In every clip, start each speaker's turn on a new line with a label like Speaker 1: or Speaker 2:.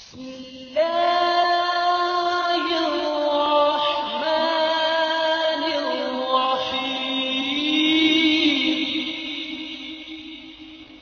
Speaker 1: بسم الله الرحمن الرحيم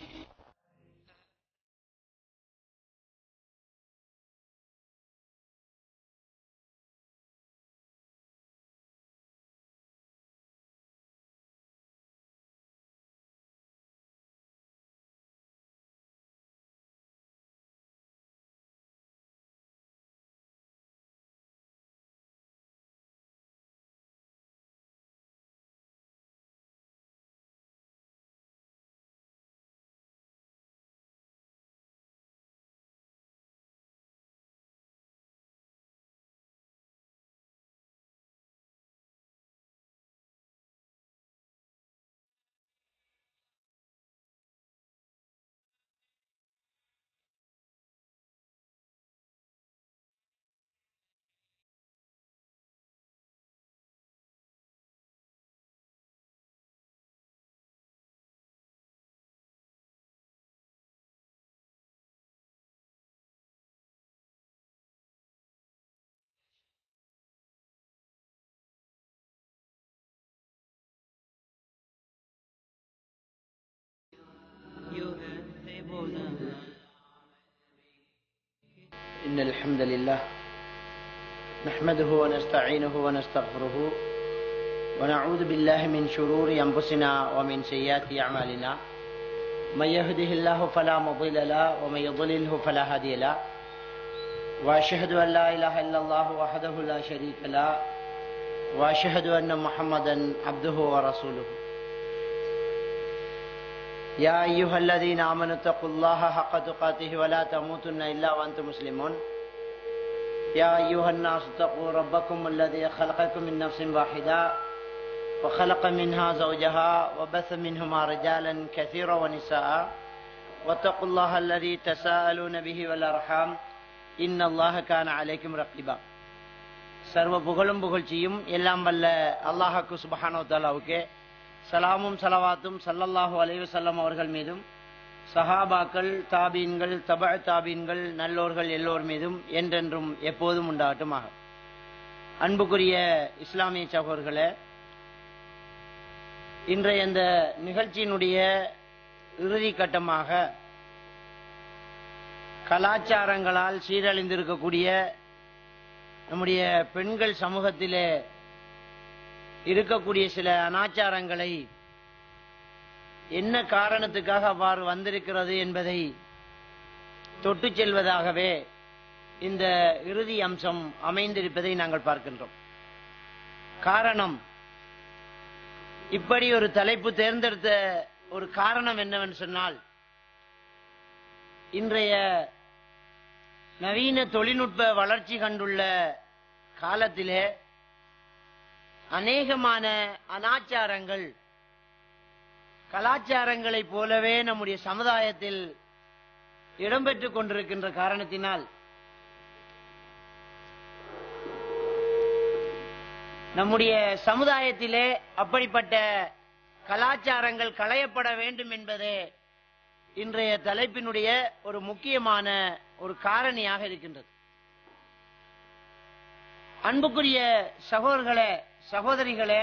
Speaker 2: إن الحمد لله نحمده ونستعينه ونستغفره ونعوذ بالله من شرور أنفسنا ومن سيئات أعمالنا من يهده الله فلا مضل له ومن يضلله فلا هادي له وأشهد أن لا إله إلا الله وحده لا شريك له وأشهد أن محمدا عبده ورسوله يا أيها الذين آمنوا اتقوا الله حق تقاته ولا تموتن إلا وأنتم مسلمون يا أيها الناس اتقوا ربكم الذي خلقكم من نفس واحدة وخلق منها زوجها وبث منهما رجالا كثيرا ونساء واتقوا الله الذي تساءلون به والأرحام إن الله كان عليكم رقيبا சர்வ புகழும் புகழ்ச்சியும் எல்லாம் வல்ல அல்லாஹாக்கு சுபஹானோ தாலாவுக்கே சலாமும் சலவாத்தும் சல்லல்லாஹு அலைஹி வஸல்லம் அவர்கள் மீதும் சஹாபாக்கள் தாபீன்கள் தப தாபீன்கள் நல்லோர்கள் எல்லோர் மீதும் என்றென்றும் எப்போதும் உண்டாகட்டுமாக அன்புக்குரிய இஸ்லாமிய சகோதர்களே இன்றைய இந்த நிகழ்ச்சியினுடைய இறுதி கட்டமாக கலாச்சாரங்களால் சீரழிந்திருக்கக்கூடிய நம்முடைய பெண்கள் சமூகத்திலே இருக்கக்கூடிய சில அனாச்சாரங்களை என்ன காரணத்துக்காக அவ்வாறு வந்திருக்கிறது என்பதை தொட்டு செல்வதாகவே இந்த இறுதி அம்சம் அமைந்திருப்பதை நாங்கள் பார்க்கின்றோம் காரணம் இப்படி ஒரு தலைப்பு தேர்ந்தெடுத்த ஒரு காரணம் என்னவென்று சொன்னால் இன்றைய நவீன தொழில்நுட்ப வளர்ச்சி கண்டுள்ள காலத்திலே அநேகமான அனாச்சாரங்கள் கலாச்சாரங்களைப் போலவே நம்முடைய சமுதாயத்தில் இடம்பெற்றுக் கொண்டிருக்கின்ற காரணத்தினால் நம்முடைய சமுதாயத்திலே அப்படிப்பட்ட கலாச்சாரங்கள் களையப்பட வேண்டும் என்பதே இன்றைய தலைப்பினுடைய ஒரு முக்கியமான ஒரு காரணியாக இருக்கின்றது அன்புக்குரிய சகோதரர்களே சகோதரிகளே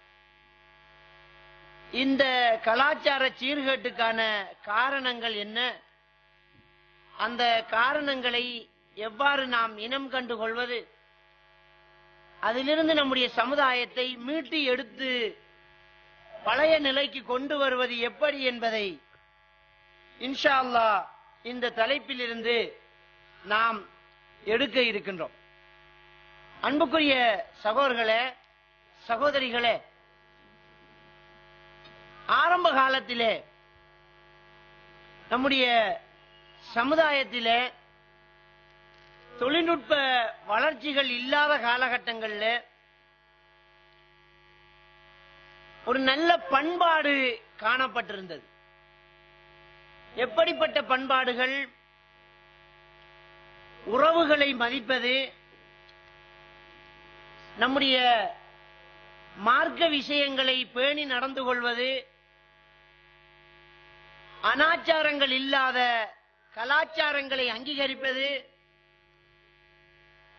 Speaker 2: இந்த கலாச்சார சீர்கேட்டுக்கான காரணங்கள் என்ன அந்த காரணங்களை எவ்வாறு நாம் இனம் கண்டு கொள்வது அதிலிருந்து நம்முடைய சமுதாயத்தை மீட்டு எடுத்து பழைய நிலைக்கு கொண்டு வருவது எப்படி என்பதை இன்ஷா அல்லாஹ் இந்த தலைப்பிலிருந்து நாம் எடுக்க இருக்கின்றோம் அன்புக்குரிய சகோதரர்களே சகோதரிகளே ஆரம்ப காலத்திலே நம்முடைய சமுதாயத்திலே தொழில்நுட்ப வளர்ச்சிகள் இல்லாத காலகட்டங்களில் ஒரு நல்ல பண்பாடு காணப்பட்டிருந்தது எப்படிப்பட்ட பண்பாடுகள் உறவுகளை மதிப்பது நம்முடைய மார்க்க விஷயங்களை பேணி நடந்து கொள்வது அனாச்சாரங்கள் இல்லாத கலாச்சாரங்களை அங்கீகரிப்பது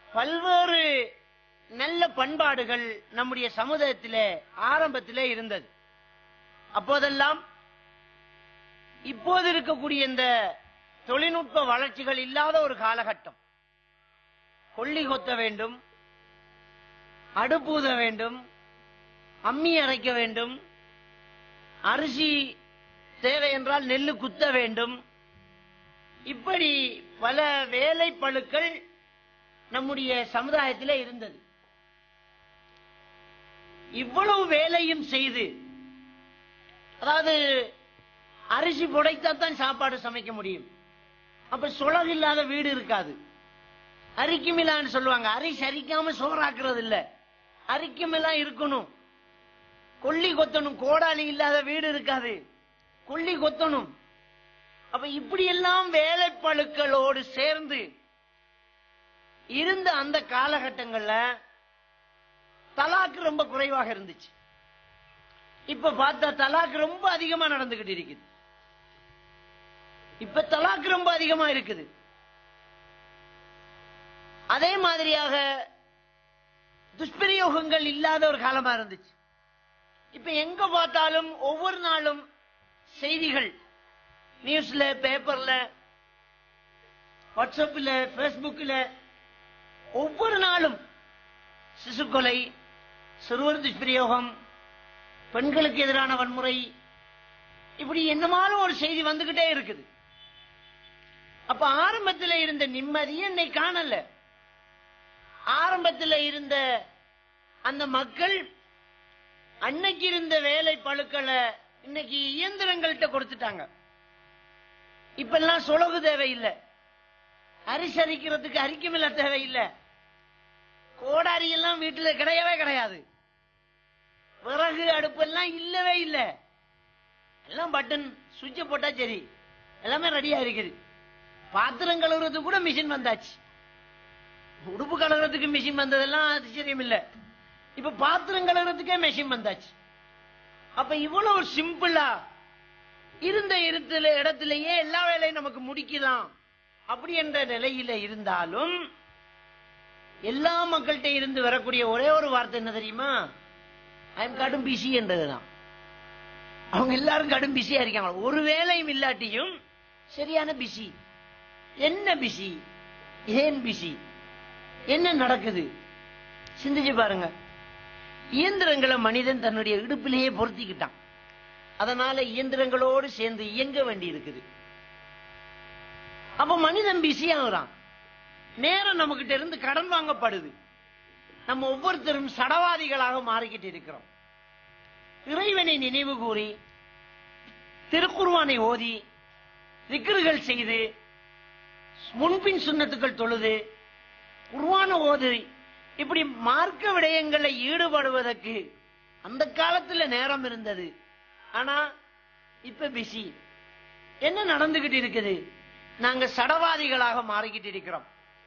Speaker 2: பல்வேறு நல்ல பண்பாடுகள் நம்முடைய சமுதாயத்திலே ஆரம்பத்திலே இருந்தது அப்போதெல்லாம் இப்போது இருக்கக்கூடிய இந்த தொழில்நுட்ப வளர்ச்சிகள் இல்லாத ஒரு காலகட்டம் கொல்லி கொத்த வேண்டும் அடுப்பூத வேண்டும் அம்மி அரைக்க வேண்டும் அரிசி தேவை என்றால் நெல்லு குத்த வேண்டும் இப்படி பல வேலை பழுக்கள் நம்முடைய சமுதாயத்திலே இருந்தது இவ்வளவு வேலையும் செய்து அதாவது அரிசி புடைத்தா தான் சாப்பாடு சமைக்க முடியும் அப்ப சுழல் இல்லாத வீடு இருக்காது அரிக்குமிலான்னு சொல்லுவாங்க அரிசி அரிக்காம சோறாக்குறது இல்ல அரிக்குமிலாம் இருக்கணும் கொல்லி கொத்தணும் கோடாலி இல்லாத வீடு இருக்காது கொல்லி கொத்தணும் அப்ப இப்படி எல்லாம் வேலைப்பழுக்களோடு சேர்ந்து இருந்த அந்த காலகட்டங்கள்ல தலாக்கு ரொம்ப குறைவாக இருந்துச்சு இப்ப பார்த்தா தலாக்கு ரொம்ப அதிகமா நடந்துகிட்டு இருக்குது இப்ப தலாக்கு ரொம்ப அதிகமா இருக்குது அதே மாதிரியாக துஷ்பிரயோகங்கள் இல்லாத ஒரு காலமா இருந்துச்சு இப்ப எங்க பார்த்தாலும் ஒவ்வொரு நாளும் செய்திகள் நியூஸ்ல பேப்பர்ல வாட்ஸ்அப்ல பேஸ்புக்ல ஒவ்வொரு நாளும் சிசு கொலை சிறுவர் துஷ்பிரயோகம் பெண்களுக்கு எதிரான வன்முறை இப்படி என்னமாலும் ஒரு செய்தி வந்துகிட்டே இருக்குது அப்ப ஆரம்பத்தில் இருந்த நிம்மதியை இன்னைக்கு காணல ஆரம்பத்தில் இருந்த அந்த மக்கள் அன்னைக்கு இருந்த வேலை பழுக்களை இன்னைக்கு இயந்திரங்கள்ட்ட கொடுத்துட்டாங்க இப்ப எல்லாம் சொலகு தேவையில்லை அரிசி அரிக்கிறதுக்கு அரிக்குமில்ல தேவையில்லை கோடாரி எல்லாம் வீட்டுல கிடையவே கிடையாது விறகு அடுப்பு எல்லாம் இல்லவே இல்லை எல்லாம் பட்டன் சுவிட்ச போட்டா சரி எல்லாமே ரெடியா இருக்குது பாத்திரம் கழுவுறதுக்கு கூட மிஷின் வந்தாச்சு உடுப்பு கழுவுறதுக்கு மிஷின் வந்ததெல்லாம் ஆச்சரியம் இல்ல இப்ப பாத்திரம் கழுவுறதுக்கே மிஷின் வந்தாச்சு அப்ப இவ்வளவு சிம்பிளா இருந்த இருத்துல இடத்திலேயே எல்லா வேலையும் நமக்கு முடிக்கலாம் அப்படி என்ற நிலையில இருந்தாலும் எல்லா மக்கள்கிட்ட இருந்து வரக்கூடிய ஒரே ஒரு வார்த்தை என்ன தெரியுமா ஐம் கடும் பிஸி என்றதுதான் அவங்க எல்லாரும் கடும் பிஸியா இருக்காங்க ஒரு வேலையும் இல்லாட்டியும் சரியான பிஸி என்ன பிஸி ஏன் பிஸி என்ன நடக்குது சிந்திச்சு பாருங்க இயந்திரங்களை மனிதன் தன்னுடைய இடுப்பிலேயே பொருத்திக்கிட்டான் அதனால இயந்திரங்களோடு சேர்ந்து இயங்க வேண்டி இருக்குது அப்ப மனிதன் பிஸி ஆகுறான் நேரம் நம்மகிட்ட இருந்து கடன் வாங்கப்படுது நம்ம ஒவ்வொருத்தரும் சடவாதிகளாக மாறிக்கிட்டு இருக்கிறோம் இறைவனை நினைவு கூறி திருக்குர்வானை ஓதி திக்ருகள் செய்து முன்பின் சுண்ணத்துக்கள் தொழுது குர்வான ஓது இப்படி மார்க்க விடயங்களை ஈடுபடுவதற்கு அந்த காலத்துல நேரம் இருந்தது ஆனா இப்ப பிஸி என்ன நடந்துகிட்டு இருக்குது நாங்க சடவாதிகளாக மாறிக்கிட்டு இருக்கிறோம்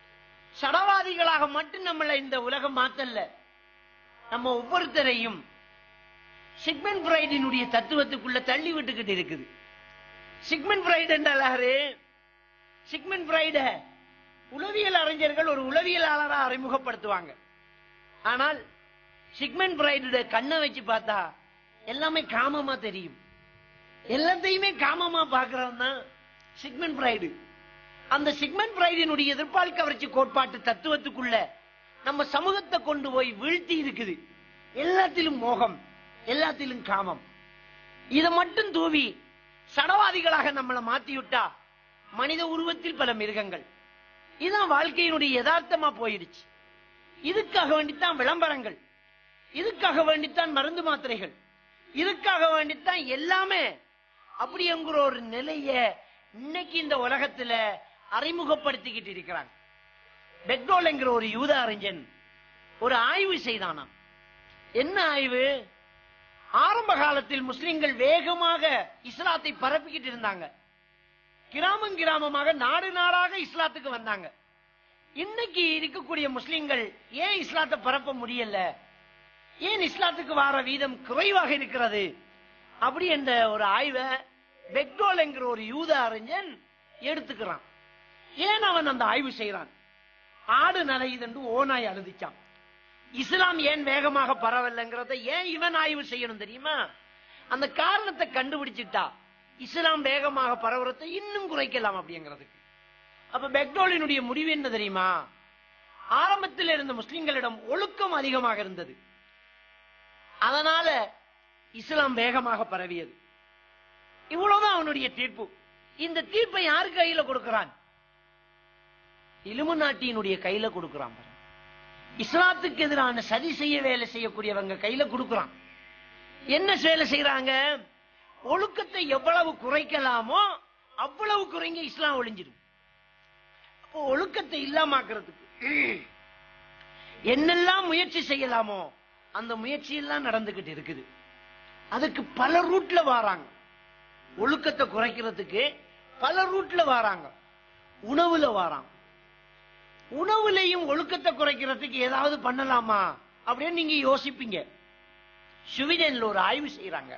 Speaker 2: சடவாதிகளாக மட்டும் நம்மள இந்த உலகம் மாத்தல்ல நம்ம ஒவ்வொருத்தரையும் சிக்மெண்ட் பிரைடினுடைய தத்துவத்துக்குள்ள தள்ளி விட்டுக்கிட்டு இருக்குது சிக்மெண்ட் பிரைட் என்றால் யாரு சிக்மெண்ட் பிரைட உளவியல் அறிஞர்கள் ஒரு உளவியலாளரா அறிமுகப்படுத்துவாங்க ஆனால் சிக்மெண்ட் பிரைடு கண்ணை வச்சு பார்த்தா எல்லாமே காமமா தெரியும் எல்லாத்தையுமே காமமா பாக்குறவன் தான் சிக்மெண்ட் பிரைடு அந்த சிக்மெண்ட் பிரைடினுடைய எதிர்ப்பால் கவர்ச்சி கோட்பாட்டு தத்துவத்துக்குள்ள நம்ம சமூகத்தை கொண்டு போய் வீழ்த்தி இருக்குது எல்லாத்திலும் மோகம் எல்லாத்திலும் காமம் இதை மட்டும் தூவி சடவாதிகளாக நம்மளை மாத்தி விட்டா மனித உருவத்தில் பல மிருகங்கள் இதான் வாழ்க்கையினுடைய யதார்த்தமா போயிடுச்சு இதுக்காக வேண்டித்தான் விளம்பரங்கள் இதுக்காக வேண்டித்தான் மருந்து மாத்திரைகள் இதுக்காக வேண்டித்தான் எல்லாமே அப்படி என்கிற ஒரு நிலைய இன்னைக்கு இந்த உலகத்துல அறிமுகப்படுத்திக்கிட்டு இருக்கிறாங்க பெக்டோல் என்கிற ஒரு யூத அறிஞன் ஒரு ஆய்வு செய்தானாம் என்ன ஆய்வு ஆரம்ப காலத்தில் முஸ்லிம்கள் வேகமாக இஸ்லாத்தை பரப்பிக்கிட்டு இருந்தாங்க கிராமம் கிராமமாக நாடு நாடாக இஸ்லாத்துக்கு வந்தாங்க இன்னைக்கு இருக்கக்கூடிய முஸ்லிம்கள் ஏன் இஸ்லாத்தை பரப்ப முடியல ஏன் இஸ்லாத்துக்கு வார வீதம் குறைவாக இருக்கிறது அப்படி என்ற ஒரு ஆய்வை பெக்டோல் என்கிற ஒரு யூத அறிஞன் எடுத்துக்கிறான் ஏன் அவன் அந்த ஆய்வு செய்யறான்
Speaker 3: ஆடு நலையுதென்று ஓனாய் அழுதிச்சான் இஸ்லாம் ஏன் வேகமாக பரவலைங்கிறத ஏன் இவன் ஆய்வு செய்யணும் தெரியுமா அந்த காரணத்தை கண்டுபிடிச்சிட்டா இஸ்லாம் வேகமாக பரவுறதை இன்னும் குறைக்கலாம் அப்படிங்கிறதுக்கு அப்ப பெக்டோலினுடைய முடிவு என்ன தெரியுமா ஆரம்பத்தில் இருந்த முஸ்லிம்களிடம் ஒழுக்கம் அதிகமாக இருந்தது அதனால இஸ்லாம் வேகமாக பரவியது இவ்வளவுதான் அவனுடைய தீர்ப்பு இந்த தீர்ப்பை யாரு கையில கொடுக்கிறான் இலுமு நாட்டியினுடைய கையில கொடுக்கிறான் பாருங்க. இஸ்லாத்துக்கு எதிரான சதி செய்ய வேலை செய்யக்கூடியவங்க கையில கொடுக்கிறான் என்ன வேலை செய்யறாங்க ஒழுக்கத்தை எவ்வளவு குறைக்கலாமோ அவ்வளவு குறைங்க இஸ்லாம் ஒளிஞ்சிடும் அப்போ ஒழுக்கத்தை இல்லாமாக்குறதுக்கு என்னெல்லாம் முயற்சி செய்யலாமோ அந்த முயற்சி எல்லாம் நடந்துகிட்டு இருக்குது அதுக்கு பல ரூட்ல வாராங்க ஒழுக்கத்தை குறைக்கிறதுக்கு பல ரூட்ல வாராங்க உணவுல வாராங்க உணவுலையும் ஒழுக்கத்தை குறைக்கிறதுக்கு ஏதாவது பண்ணலாமா அப்படின்னு நீங்க யோசிப்பீங்க சுவிடன்ல ஒரு ஆய்வு செய்யறாங்க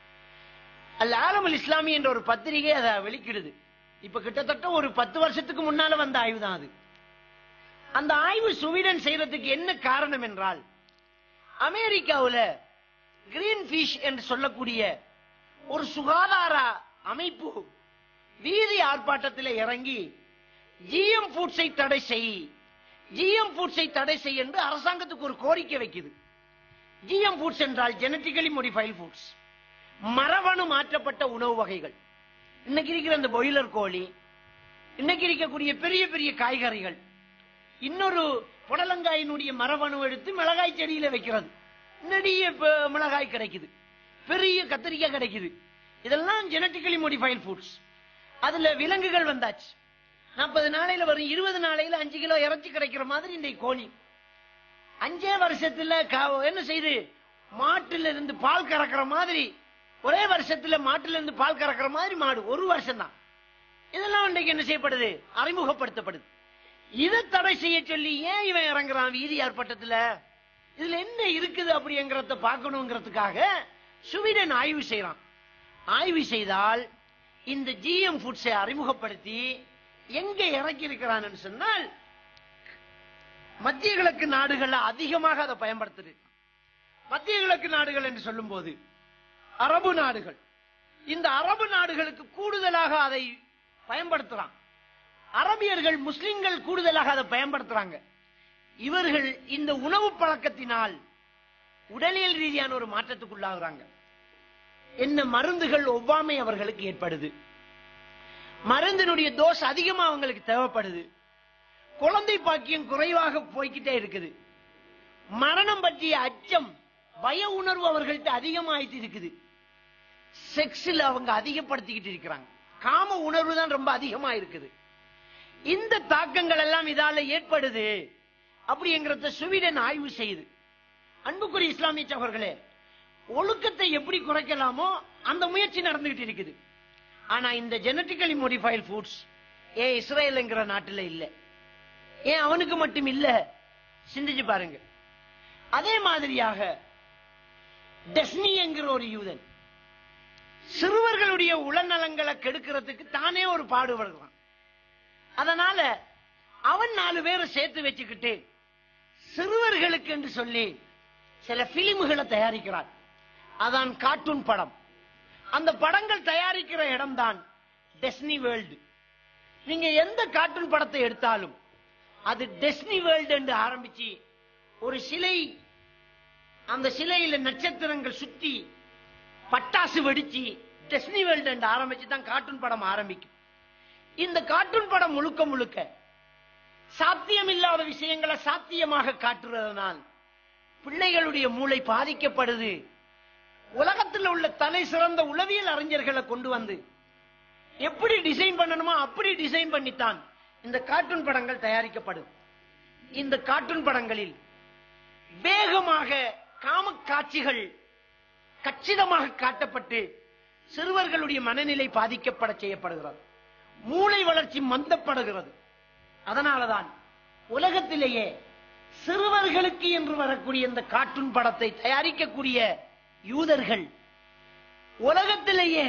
Speaker 3: அல் ஆலம் அல் இஸ்லாமி என்ற ஒரு பத்திரிகை அதை வெளிக்கிடுது இப்ப கிட்டத்தட்ட ஒரு பத்து வருஷத்துக்கு முன்னால வந்த ஆய்வு தான் அது அந்த ஆய்வு சுவீடன் செய்யறதுக்கு என்ன காரணம் என்றால் அமெரிக்காவுல கிரீன் ஃபிஷ் என்று சொல்லக்கூடிய ஒரு சுகாதார அமைப்பு வீதி ஆர்ப்பாட்டத்தில் இறங்கி ஜிஎம் ஃபுட்ஸை தடை செய் ஜிஎம் ஃபுட்ஸை தடை செய் என்று அரசாங்கத்துக்கு ஒரு கோரிக்கை வைக்குது ஜிஎம் ஃபுட்ஸ் என்றால் ஜெனட்டிக்கலி மோடிஃபைல் ஃபுட்ஸ் மரபணு மாற்றப்பட்ட உணவு வகைகள் இன்னைக்கு இருக்கிற அந்த பாய்லர் கோழி இன்னைக்கு இருக்கக்கூடிய பெரிய பெரிய காய்கறிகள் இன்னொரு புடலங்காயினுடைய மரபணு எடுத்து மிளகாய் செடியில வைக்கிறது நெடிய ப- மிளகாய் கிடைக்குது பெரிய கத்திரிக்காய் கிடைக்குது இதெல்லாம் ஜெனட்டிக்கலி மோடிஃபைல் ஃபுட்ஸ் அதுல விலங்குகள் வந்தாச்சு நாற்பது நாளையில வரும் இருபது நாளையில அஞ்சு கிலோ இறைச்சி கிடைக்கிற மாதிரி இன்றைக்கு கோழி அஞ்சே வருஷத்துல கா- என்ன செய்து மாட்டுல இருந்து பால் கறக்கிற மாதிரி ஒரே வருஷத்துல மாட்டுல இருந்து பால் கறக்கிற மாதிரி மாடு ஒரு வருஷம் தான் இதெல்லாம் இன்றைக்கு என்ன செய்யப்படுது அறிமுகப்படுத்தப்படுது இதை தடை செய்ய சொல்லி ஏன் இவன் இறங்குறான் வீதி ஆர்ப்பாட்டத்துல இதுல என்ன இருக்குது அப்படிங்கறத பார்க்கணுங்கிறதுக்காக சுவீடன் ஆய்வு செய்யறான் ஆய்வு செய்தால் இந்த ஜிஎம் ஃபுட்ஸை அறிமுகப்படுத்தி எங்க இறக்கி இருக்கிறான்னு சொன்னால் மத்திய கிழக்கு நாடுகள்ல அதிகமாக அதை பயன்படுத்துது மத்திய கிழக்கு நாடுகள் என்று சொல்லும் போது அரபு நாடுகள் இந்த அரபு நாடுகளுக்கு கூடுதலாக அதை பயன்படுத்துறான் அரபியர்கள் முஸ்லிம்கள் கூடுதலாக அதை பயன்படுத்துறாங்க இவர்கள் இந்த உணவு பழக்கத்தினால் உடலியல் ரீதியான ஒரு மாற்றத்துக்குள்ளாகிறாங்க என்ன மருந்துகள் ஒவ்வாமை அவர்களுக்கு ஏற்படுது மருந்தினுடைய தோஸ் அதிகமா அவங்களுக்கு தேவைப்படுது குழந்தை பாக்கியம் குறைவாக போய்க்கிட்டே இருக்குது மரணம் பற்றிய அச்சம் பய உணர்வு அவர்கள்ட்ட அதிகமாயிட்டு இருக்குது செக்ஸில் அவங்க அதிகப்படுத்திக்கிட்டு இருக்கிறாங்க காம உணர்வு தான் ரொம்ப அதிகமா இருக்குது இந்த தாக்கங்கள் எல்லாம் இதால ஏற்படுது அப்படிங்கிறத சுவீடன் ஆய்வு செய்யுது அன்புக்குரிய இஸ்லாமிய சகோதரர்களே ஒழுக்கத்தை எப்படி குறைக்கலாமோ அந்த முயற்சி நடந்துகிட்டு இருக்குது ஆனா இந்த ஜெனட்டிக்கலி மோடிஃபைல் ஃபுட்ஸ் ஏன் இஸ்ரேலுங்கிற நாட்டுல இல்ல ஏன் அவனுக்கு மட்டும் இல்ல சிந்திச்சு பாருங்க அதே மாதிரியாக டெஸ்னி என்கிற ஒரு யூதன் சிறுவர்களுடைய உளநலங்களை கெடுக்கிறதுக்கு தானே ஒரு பாடுபடுறான் அதனால அவன் நாலு பேரை சேர்த்து வச்சுக்கிட்டு சிறுவர்களுக்கு என்று சொல்லி சில பிலிமுகளை தயாரிக்கிறான் அதான் கார்ட்டூன் படம் அந்த படங்கள் தயாரிக்கிற இடம்தான் டெஸ்னி வேர்ல்டு நீங்க எந்த கார்ட்டூன் படத்தை எடுத்தாலும் அது டெஸ்னி வேர்ல்டு என்று ஆரம்பிச்சு ஒரு சிலை அந்த சிலையில நட்சத்திரங்கள் சுத்தி பட்டாசு வெடிச்சு டெஸ்னி வேர்ல்டு என்று ஆரம்பிச்சு தான் கார்ட்டூன் படம் ஆரம்பிக்கும் இந்த கார்ட்டூன் படம் முழுக்க முழுக்க சாத்தியமில்லாத விஷயங்களை சாத்தியமாக காட்டுறதுனால் பிள்ளைகளுடைய மூளை பாதிக்கப்படுது உலகத்தில் உள்ள தலை சிறந்த உளவியல் அறிஞர்களை கொண்டு வந்து எப்படி டிசைன் பண்ணணுமோ அப்படி டிசைன் பண்ணித்தான் இந்த கார்ட்டூன் படங்கள் தயாரிக்கப்படுது இந்த கார்ட்டூன் படங்களில் வேகமாக காம காட்சிகள் கச்சிதமாக காட்டப்பட்டு சிறுவர்களுடைய மனநிலை பாதிக்கப்பட செய்யப்படுகிறது மூளை வளர்ச்சி மந்தப்படுகிறது அதனாலதான் உலகத்திலேயே சிறுவர்களுக்கு என்று வரக்கூடிய இந்த கார்ட்டூன் படத்தை தயாரிக்கக்கூடிய யூதர்கள் உலகத்திலேயே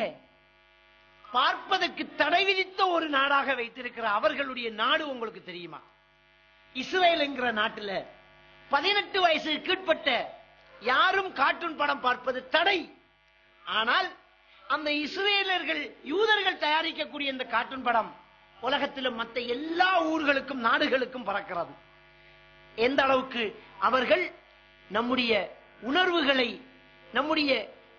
Speaker 3: பார்ப்பதற்கு தடை விதித்த ஒரு நாடாக வைத்திருக்கிற அவர்களுடைய நாடு உங்களுக்கு தெரியுமா இஸ்ரேல் என்கிற நாட்டுல பதினெட்டு வயசு கீழ்ப்பட்ட யாரும் கார்ட்டூன் படம் பார்ப்பது தடை ஆனால் அந்த இஸ்ரேலர்கள் யூதர்கள் தயாரிக்கக்கூடிய இந்த கார்ட்டூன் படம் உலகத்தில் மற்ற எல்லா ஊர்களுக்கும் நாடுகளுக்கும் பறக்கிறது எந்த அளவுக்கு அவர்கள் நம்முடைய உணர்வுகளை நம்முடைய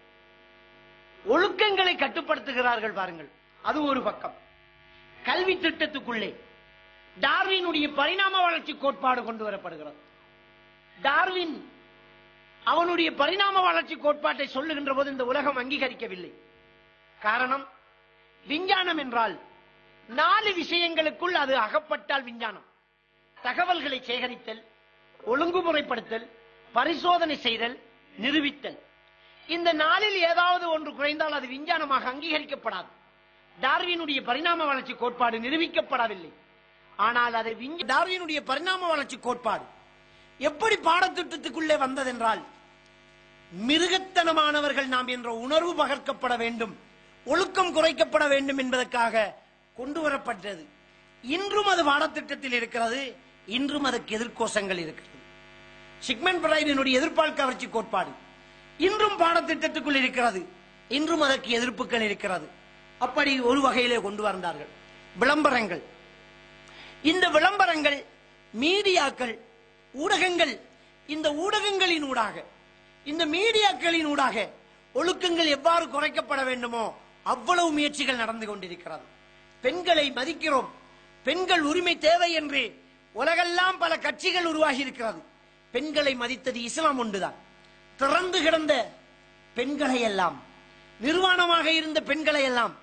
Speaker 3: ஒழுக்கங்களை கட்டுப்படுத்துகிறார்கள் பாருங்கள் அது ஒரு பக்கம் கல்வி திட்டத்துக்குள்ளே டார்வினுடைய பரிணாம வளர்ச்சி கோட்பாடு கொண்டு வரப்படுகிறது டார்வின் அவனுடைய பரிணாம வளர்ச்சி கோட்பாட்டை சொல்லுகின்ற போது இந்த உலகம் அங்கீகரிக்கவில்லை காரணம் விஞ்ஞானம் என்றால் நாலு விஷயங்களுக்குள் அது அகப்பட்டால் விஞ்ஞானம் தகவல்களை சேகரித்தல் ஒழுங்குமுறைப்படுத்தல் பரிசோதனை செய்தல் நிரூபித்தல் இந்த நாளில் ஏதாவது ஒன்று குறைந்தால் அது விஞ்ஞானமாக அங்கீகரிக்கப்படாது டார்வினுடைய பரிணாம வளர்ச்சி கோட்பாடு நிரூபிக்கப்படவில்லை ஆனால் அதை விஞ்ஞ- டார்வினுடைய பரிணாம வளர்ச்சி கோட்பாடு எப்படி பாடத்திட்டத்துக்குள்ளே வந்ததென்றால் மிருகத்தனமானவர்கள் நாம் என்ற உணர்வு பகர்க்கப்பட வேண்டும் ஒழுக்கம் குறைக்கப்பட வேண்டும் என்பதற்காக கொண்டு வரப்பட்டது இன்றும் அது பாடத்திட்டத்தில் இருக்கிறது இன்றும் அதற்கு எதிர்கோஷங்கள் இருக்கிறது சிக்மன் பிரைடினுடைய எதிர்ப்பால் கவர்ச்சி கோட்பாடு இன்றும் பாடத்திட்டத்துக்குள் இருக்கிறது இன்றும் அதற்கு எதிர்ப்புகள் இருக்கிறது அப்படி ஒரு வகையிலே கொண்டு வந்தார்கள் விளம்பரங்கள் இந்த விளம்பரங்கள் மீடியாக்கள் ஊடகங்கள் இந்த ஊடகங்களின் ஊடாக இந்த மீடியாக்களின் ஊடாக ஒழுக்கங்கள் எவ்வாறு குறைக்கப்பட வேண்டுமோ அவ்வளவு முயற்சிகள் நடந்து கொண்டிருக்கிறது பெண்களை மதிக்கிறோம் பெண்கள் உரிமை தேவை என்று உலகெல்லாம் பல கட்சிகள் உருவாகி இருக்கிறது பெண்களை மதித்தது இஸ்லாம் ஒன்றுதான் திறந்து கிடந்த பெண்களை எல்லாம் நிர்வாணமாக இருந்த பெண்களை எல்லாம்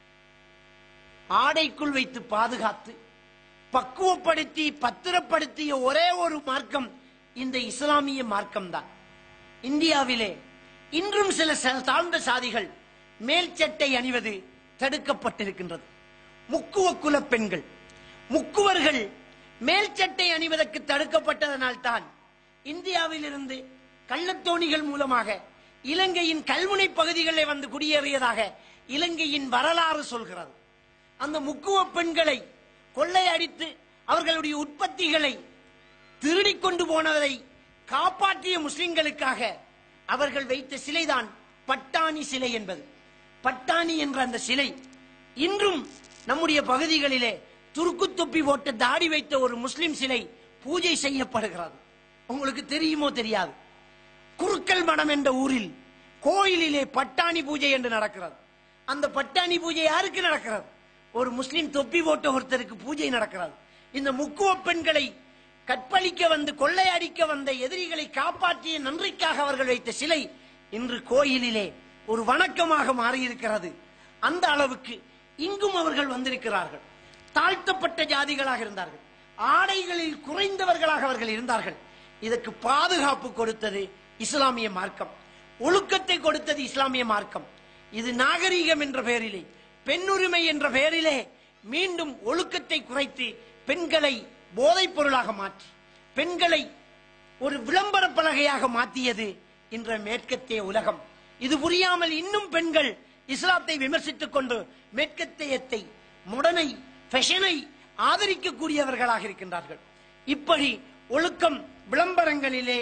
Speaker 3: ஆடைக்குள் வைத்து பாதுகாத்து பக்குவப்படுத்தி பத்திரப்படுத்திய ஒரே ஒரு மார்க்கம் இந்த இஸ்லாமிய மார்க்கம் தான் இந்தியாவிலே இன்றும் சில ச- தாழ்ந்த சாதிகள் மேல் சட்டை அணிவது தடுக்கப்பட்டிருக்கின்றது முக்குவ குல பெண்கள் முக்குவர்கள் மேல் சட்டை அணிவதற்கு தடுக்கப்பட்டதனால் தான் இந்தியாவிலிருந்து கள்ளத்தோணிகள் மூலமாக இலங்கையின் கல்முனை பகுதிகளில் வந்து குடியேறியதாக இலங்கையின் வரலாறு சொல்கிறது அந்த முக்குவ பெண்களை கொள்ளையடித்து அவர்களுடைய உற்பத்திகளை திருடிக் கொண்டு போனதை காப்பாற்றிய முஸ்லிம்களுக்காக அவர்கள் வைத்த சிலைதான் பட்டாணி சிலை என்பது பட்டாணி என்ற அந்த சிலை இன்றும் நம்முடைய பகுதிகளிலே துருக்கு தொப்பி போட்டு தாடி வைத்த ஒரு முஸ்லிம் சிலை பூஜை செய்யப்படுகிறது உங்களுக்கு தெரியுமோ தெரியாது குறுக்கல் மடம் என்ற ஊரில் கோயிலிலே பட்டாணி பூஜை என்று நடக்கிறது அந்த பட்டாணி பூஜை யாருக்கு நடக்கிறது ஒரு முஸ்லிம் தொப்பி போட்ட ஒருத்தருக்கு பூஜை நடக்கிறது இந்த முக்குவ பெண்களை கற்பழிக்க வந்து கொள்ளையடிக்க வந்த எதிரிகளை காப்பாற்றிய நன்றிக்காக அவர்கள் வைத்த சிலை இன்று கோயிலிலே ஒரு வணக்கமாக மாறியிருக்கிறது அந்த அளவுக்கு இங்கும் அவர்கள் வந்திருக்கிறார்கள் தாழ்த்தப்பட்ட ஜாதிகளாக இருந்தார்கள் ஆடைகளில் குறைந்தவர்களாக அவர்கள் இருந்தார்கள் இதற்கு பாதுகாப்பு கொடுத்தது இஸ்லாமிய மார்க்கம் ஒழுக்கத்தை கொடுத்தது இஸ்லாமிய மார்க்கம் இது நாகரீகம் என்ற பெயரிலே பெண்ணுரிமை என்ற பெயரிலே மீண்டும் ஒழுக்கத்தை குறைத்து பெண்களை போதைப் பொருளாக மாற்றி பெண்களை ஒரு விளம்பர பலகையாக மாற்றியது இன்ற மேற்கத்திய உலகம் இது புரியாமல் இன்னும் பெண்கள் இஸ்லாத்தை விமர்சித்துக் கொண்டு மேற்கத்தியத்தை முடனை ஃபேஷனை ஆதரிக்கக்கூடியவர்களாக இருக்கின்றார்கள் இப்படி ஒழுக்கம் விளம்பரங்களிலே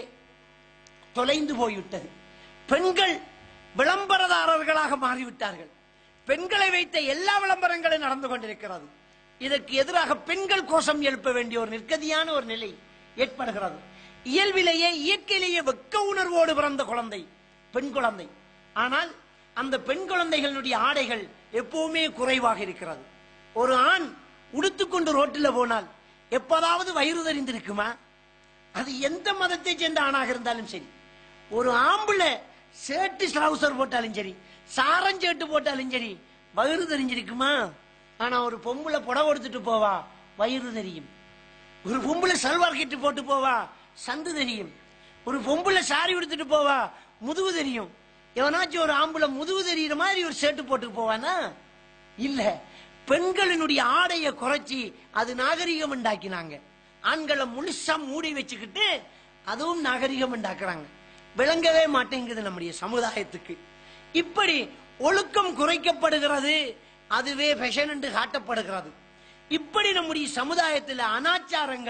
Speaker 3: தொலைந்து போய்விட்டது பெண்கள் விளம்பரதாரர்களாக மாறிவிட்டார்கள் பெண்களை வைத்த எல்லா விளம்பரங்களும் நடந்து கொண்டிருக்கிறது இதற்கு எதிராக பெண்கள் கோஷம் எழுப்ப வேண்டிய ஒரு நிற்கதியான ஒரு நிலை ஏற்படுகிறது இயல்பிலேயே இயற்கையிலேயே வெக்க உணர்வோடு பிறந்த குழந்தை பெண் குழந்தை ஆனால் அந்த பெண் குழந்தைகளுடைய ஆடைகள் எப்பவுமே குறைவாக இருக்கிறது ஒரு ஆண் உடுத்துக்கொண்டு ரோட்டில் போனால் எப்போதாவது வயிறு தெரிந்திருக்குமா அது எந்த மதத்தை சேர்ந்த ஆணாக இருந்தாலும் சரி ஒரு ஆம்பளை சேட்டு ஸ்லவுசர் போட்டாலும் சரி சாரஞ்சேட்டு போட்டாலும் சரி வயிறு தெரிஞ்சிருக்குமா ஆனா ஒரு பொம்பளை புடவை எடுத்துட்டு போவா வயிறு தெரியும் ஒரு பொம்பளை சல்வார் கிட்டு போட்டு போவா சந்து தெரியும் ஒரு பொம்பளை சாரி உடுத்துட்டு போவா முதுகு தெரியும் எவனாச்சும் ஒரு ஆம்பளை முதுகு தெரியுற மாதிரி ஒரு ஷர்ட் போட்டு போவானா இல்ல பெண்களினுடைய ஆடைய குறைச்சி அது நாகரிகம் உண்டாக்கினாங்க ஆண்களை முழுசா மூடி வச்சுக்கிட்டு அதுவும் நாகரிகம் உண்டாக்குறாங்க விளங்கவே மாட்டேங்குது நம்முடைய சமுதாயத்துக்கு இப்படி ஒழுக்கம் குறைக்கப்படுகிறது அதுவே ஃபேஷன் என்று காட்டப்படுகிறது இப்படி நம்முடைய சமுதாயத்தில் அனாச்சாரங்கள்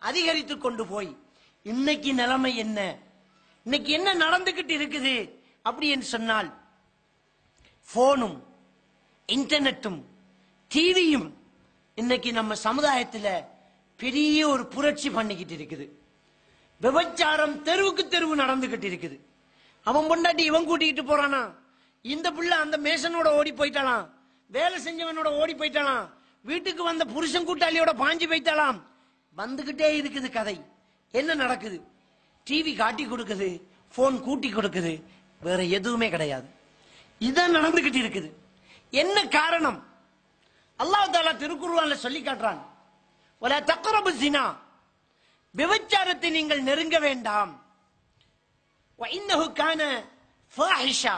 Speaker 3: அதிகரித்து கொண்டு போய் இன்னைக்கு நிலைமை என்ன இன்னைக்கு என்ன நடந்துகிட்டு இருக்குது அப்படி என்று சொன்னால் போனும் இன்டர்நெட்டும் டிவியும் இன்னைக்கு நம்ம சமுதாயத்துல பெரிய ஒரு புரட்சி பண்ணிக்கிட்டு இருக்குது விபச்சாரம் தெருவுக்கு தெருவு நடந்துகிட்டு இருக்குது அவன் பொண்டாட்டி இவன் கூட்டிக்கிட்டு போறானா இந்த புள்ள அந்த மேசனோட ஓடி போயிட்டாளாம் வேலை செஞ்சவனோட ஓடி போயிட்டாளாம் வீட்டுக்கு வந்த புருஷன் கூட்டாளியோட பாஞ்சு போயிட்டாளாம் வந்துகிட்டே இருக்குது கதை என்ன நடக்குது டிவி காட்டி கொடுக்குது போன் கூட்டி கொடுக்குது வேற எதுவுமே கிடையாது இதான் நடந்துகிட்டு இருக்குது என்ன காரணம் அல்லாஹ் தாலா திருக்குர்ஆன்ல சொல்லி காட்டுறான் வலா தக்ரபு ஜினா விபச்சாரத்தை நீங்கள் நெருங்க வேண்டாம் وإنه كان فاحشة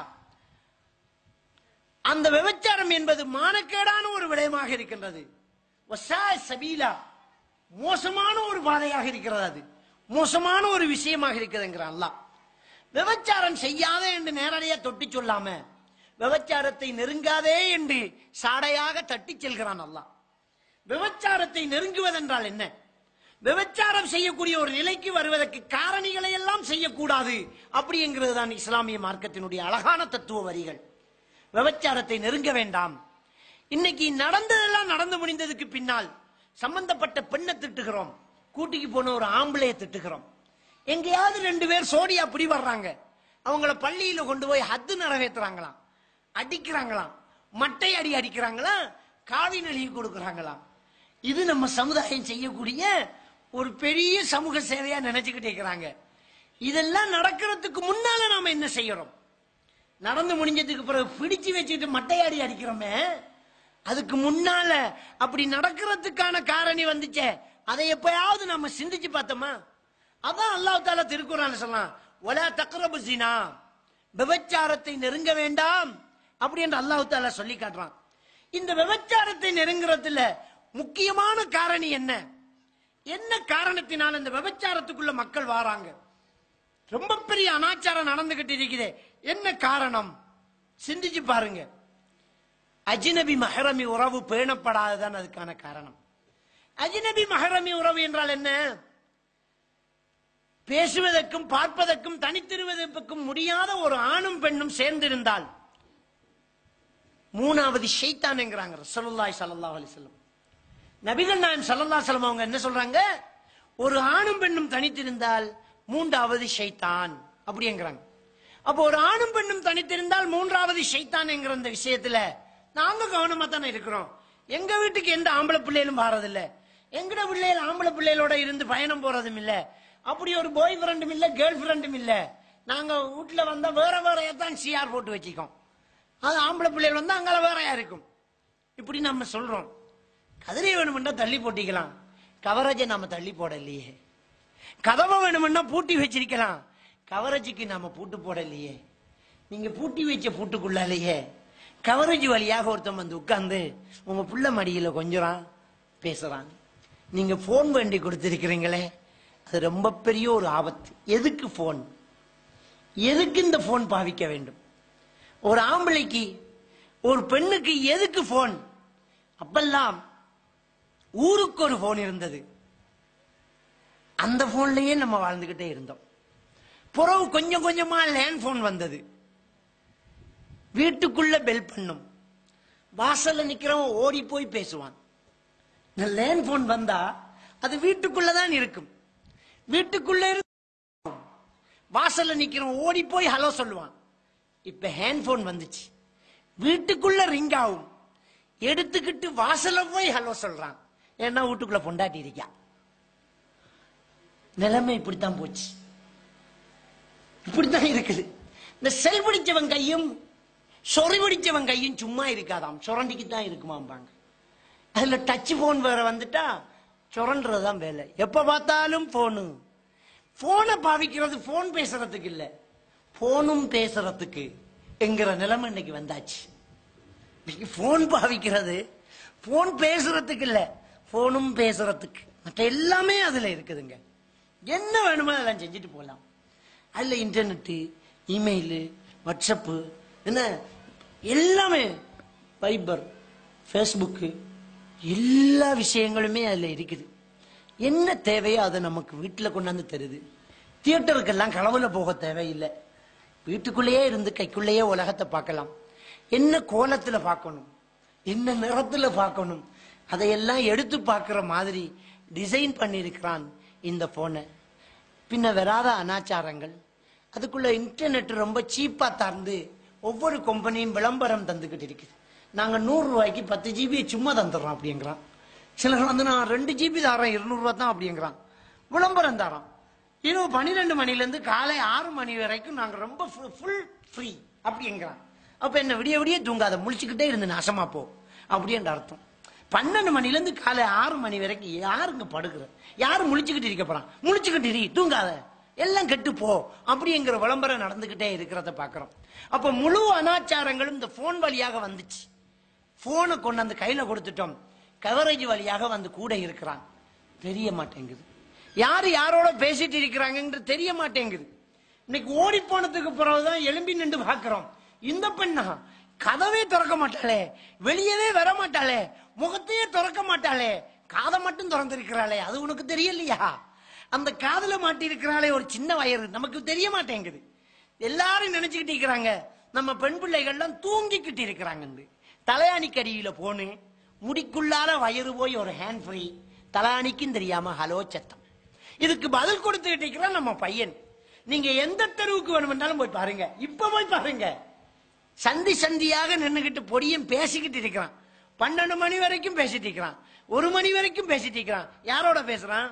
Speaker 3: அந்த விபச்சாரம் என்பது மானக்கேடான ஒரு விடயமாக இருக்கின்றது வசாய சபீலா மோசமான ஒரு பாதையாக இருக்கிறது அது மோசமான ஒரு விஷயமாக இருக்கிறதுங்கிறான் அல்லாஹ் விபச்சாரம் செய்யாதே என்று நேரடியா தொட்டி சொல்லாம விபச்சாரத்தை நெருங்காதே என்று சாடையாக தட்டி செல்கிறான் அல்லாஹ் விபச்சாரத்தை நெருங்குவதென்றால் என்ன விபச்சாரம் செய்யக்கூடிய ஒரு நிலைக்கு வருவதற்கு காரணிகளை எல்லாம் செய்யக்கூடாது அப்படிங்கிறது தான் இஸ்லாமிய மார்க்கத்தினுடைய அழகான தத்துவ வரிகள் விபச்சாரத்தை நெருங்க வேண்டாம் இன்னைக்கு நடந்ததெல்லாம் நடந்து முடிந்ததுக்கு பின்னால் சம்பந்தப்பட்ட பெண்ணை திட்டுகிறோம் கூட்டிக்கு போன ஒரு ஆம்பளைய திட்டுகிறோம் எங்கேயாவது ரெண்டு பேர் சோடி அப்படி வர்றாங்க அவங்கள பள்ளியில கொண்டு போய் ஹத்து நிறைவேற்றுறாங்களாம் அடிக்கிறாங்களாம் மட்டை அடி அடிக்கிறாங்களாம் காவி நெழுகி கொடுக்கறாங்களாம் இது நம்ம சமுதாயம் செய்யக்கூடிய ஒரு பெரிய சமூக சேவையா நினைச்சுக்கிட்டு இருக்கிறாங்க இதெல்லாம் நடக்கிறதுக்கு முன்னால நாம என்ன செய்யறோம் நடந்து முடிஞ்சதுக்கு பிறகு பிடிச்சு வச்சுட்டு மட்டையாடி அடிக்கிறோமே அதுக்கு முன்னால அப்படி நடக்கிறதுக்கான காரணி வந்துச்சே அதை எப்பயாவது நம்ம சிந்திச்சு பார்த்தோமா அதான் அல்லாஹ் தாலா திருக்குறான் சொல்லலாம் ஒலா தக்ரபு ஜினா விபச்சாரத்தை நெருங்க வேண்டாம் அப்படி என்று அல்லாஹ் தாலா சொல்லி காட்டுறான் இந்த விபச்சாரத்தை நெருங்குறதுல முக்கியமான காரணி என்ன என்ன காரணத்தினால் இந்த விபச்சாரத்துக்குள்ள மக்கள் வாராங்க ரொம்ப பெரிய அனாச்சாரம் நடந்துகிட்டு இருக்குது என்ன காரணம் சிந்திச்சு பாருங்க அஜினபி மஹரமி உறவு பேணப்படாததான் அதுக்கான காரணம் அஜினபி மஹரமி உறவு என்றால் என்ன பேசுவதற்கும் பார்ப்பதற்கும் தனித்திருவதற்கும் முடியாத ஒரு ஆணும் பெண்ணும் சேர்ந்திருந்தால் மூணாவது ஷைத்தான் என்கிறாங்க ரசூலுல்லாஹி ஸல்லல்லாஹு அலைஹி வஸல்லம் நபிகள் நாயகம் ஸல்லல்லாஹு அலைஹி வஸல்லம் அவங்க என்ன சொல்றாங்க ஒரு ஆணும் பெண்ணும் தனித்திருந்தால் மூன்றாவது ஷைத்தான் அப்படிங்கிறாங்க அப்போ ஒரு ஆணும் பெண்ணும் தனித்திருந்தால் மூன்றாவது ஷைத்தான் என்கிற இந்த விஷயத்துல நாங்க கவனமா தானே இருக்கிறோம் எங்க வீட்டுக்கு எந்த ஆம்பளை பிள்ளைகளும் வாரதில்ல எங்கட பிள்ளைகள் ஆம்பளை பிள்ளைகளோட இருந்து பயணம் போறதும் இல்ல அப்படி ஒரு பாய் ஃப்ரெண்டும் இல்ல கேர்ள் ஃப்ரெண்டும் இல்ல நாங்க வீட்டுல வந்தா வேற வேற தான் சிஆர் போட்டு வச்சுக்கோம் அது ஆம்பளை பிள்ளைகள் வந்தா அங்கால வேறையா இருக்கும் இப்படி நம்ம சொல்றோம் கதிரை வேணுமெண்டா தள்ளி போட்டிக்கலாம் கவரேஜை நாம தள்ளி போடலையே கதவை வேணுமென்னா பூட்டி வச்சிருக்கலாம் கவரேஜுக்கு நாம பூட்டு போடலையே நீங்க பூட்டி வச்ச பூட்டுக்குள்ளாலேயே கவரேஜ் வழியாக ஒருத்தன் வந்து உட்கார்ந்து உங்க புள்ள மடியில கொஞ்சம் பேசுறான் நீங்க போன் வேண்டி கொடுத்திருக்கிறீங்களே அது ரொம்ப பெரிய ஒரு ஆபத்து எதுக்கு போன் எதுக்கு இந்த போன் பாவிக்க வேண்டும் ஒரு ஆம்பளைக்கு ஒரு பெண்ணுக்கு எதுக்கு போன் அப்பெல்லாம் ஊருக்கு ஒரு போன் இருந்தது அந்த போன்லயே நம்ம வாழ்ந்துகிட்டே இருந்தோம் புறவு கொஞ்சம் கொஞ்சமா லேண்ட் போன் வந்தது வீட்டுக்குள்ள பெல் பண்ணும் வாசல்ல நிக்கிறவன் ஓடி போய் பேசுவான் இந்த லேண்ட் போன் வந்தா அது வீட்டுக்குள்ளதான் இருக்கும் வீட்டுக்குள்ள இருந்து வாசல்ல நிக்கிறவன் ஓடி போய் ஹலோ சொல்லுவான் இப்ப ஹேண்ட் போன் வந்துச்சு வீட்டுக்குள்ள ரிங் ஆகும் எடுத்துக்கிட்டு வாசல்ல போய் ஹலோ சொல்றான் ஏன்னா வீட்டுக்குள்ள பொண்டாட்டி இருக்கா நிலைமை இப்படித்தான் போச்சு இப்படித்தான் இருக்குது இந்த செல் பிடிச்சவன் கையும் சொறி பிடிச்சவன் கையும் சும்மா இருக்காதாம் சுரண்டிக்கு தான் இருக்குமாம்பாங்க அதுல டச் போன் வேற வந்துட்டா சுரண்டுறதுதான் வேலை எப்ப பார்த்தாலும் போனு போனை பாவிக்கிறது போன் பேசுறதுக்கு இல்ல போனும் பேசுறதுக்கு என்கிற நிலைமை இன்னைக்கு வந்தாச்சு இன்னைக்கு போன் பாவிக்கிறது போன் பேசுறதுக்கு இல்ல போனும் பேசுறதுக்கு மற்ற எல்லாமே அதுல இருக்குதுங்க என்ன வேணுமோ அதெல்லாம் செஞ்சுட்டு போகலாம் அதுல இன்டர்நெட்டு இமெயிலு வாட்ஸ்அப்பு என்ன எல்லாமே வைபர் ஃபேஸ்புக்கு எல்லா விஷயங்களுமே அதுல இருக்குது என்ன தேவையோ அதை நமக்கு வீட்டுல கொண்டாந்து தருது தியேட்டருக்கெல்லாம் களவுல போக தேவையில்லை வீட்டுக்குள்ளேயே இருந்து கைக்குள்ளேயே உலகத்தை பார்க்கலாம் என்ன கோலத்துல பார்க்கணும் என்ன நிறத்துல பார்க்கணும் அதையெல்லாம் எடுத்து பார்க்கிற மாதிரி டிசைன் பண்ணியிருக்கிறான் இந்த போனை பின்ன வராத அனாச்சாரங்கள் அதுக்குள்ள இன்டர்நெட் ரொம்ப சீப்பா தந்து ஒவ்வொரு கம்பெனியும் விளம்பரம் தந்துகிட்டு இருக்குது நாங்க நூறு ரூபாய்க்கு பத்து ஜிபி சும்மா தந்துடுறோம் அப்படிங்கிறான் சிலர் வந்து நான் ரெண்டு ஜிபி தரேன் இருநூறு ரூபா தான் அப்படிங்கிறான் விளம்பரம் தரோம் இரவு பன்னிரெண்டு மணில இருந்து காலை ஆறு மணி வரைக்கும் நாங்க ரொம்ப ஃபுல் ஃப்ரீ அப்படிங்கிறான் அப்ப என்ன விடிய விடிய தூங்காத முழிச்சுக்கிட்டே இருந்து நாசமா போ அப்படின்ற அர்த்தம் பன்னெண்டு மணில இருந்து காலை ஆறு மணி வரைக்கும் யாருங்க படுக்கிற யாரு முழிச்சுக்கிட்டு இருக்க போறான் முழிச்சுக்கிட்டு இரு தூங்காத எல்லாம் கெட்டு போ அப்படிங்கிற விளம்பரம் நடந்துகிட்டே இருக்கிறத பாக்குறோம் அப்ப முழு அனாச்சாரங்களும் இந்த போன் வழியாக வந்துச்சு போனை கொண்டு அந்த கையில கொடுத்துட்டோம் கவரேஜ் வழியாக வந்து கூட இருக்கிறான் தெரிய மாட்டேங்குது யாரு யாரோட பேசிட்டு இருக்கிறாங்கன்ற தெரிய மாட்டேங்குது இன்னைக்கு ஓடி போனதுக்கு பிறகுதான் எலும்பி நின்று பாக்குறோம் இந்த பெண்ணா கதவே திறக்க மாட்டாளே வெளியவே வர மாட்டாளே முகத்தையே திறக்க மாட்டாளே காதை மட்டும் திறந்திருக்கிறாளே அது உனக்கு தெரியலையா அந்த காதுல மாட்டி இருக்கிறாளே ஒரு சின்ன வயறு நமக்கு தெரிய மாட்டேங்குது எல்லாரும் நினைச்சுக்கிட்டு இருக்கிறாங்க நம்ம பெண் பிள்ளைகள்லாம் தூங்கிக்கிட்டு இருக்கிறாங்க தலையாணி கடியில போன்னு முடிக்குள்ளார வயிறு போய் ஒரு ஹேண்ட் ஃப்ரீ தலையாணிக்கும் தெரியாம ஹலோ சத்தம் இதுக்கு பதில் கொடுத்துக்கிட்டு இருக்கிறான் நம்ம பையன் நீங்க எந்த தெருவுக்கு வேணுமென்றாலும் போய் பாருங்க இப்ப போய் பாருங்க சந்தி சந்தியாக நின்னுகிட்டு பொடியும் பேசிக்கிட்டு இருக்கிறான் பன்னெண்டு மணி வரைக்கும் பேசிட்டு இருக்கிறான் ஒரு மணி வரைக்கும் பேசிட்டு இருக்கிறான் யாரோட பேசுறான்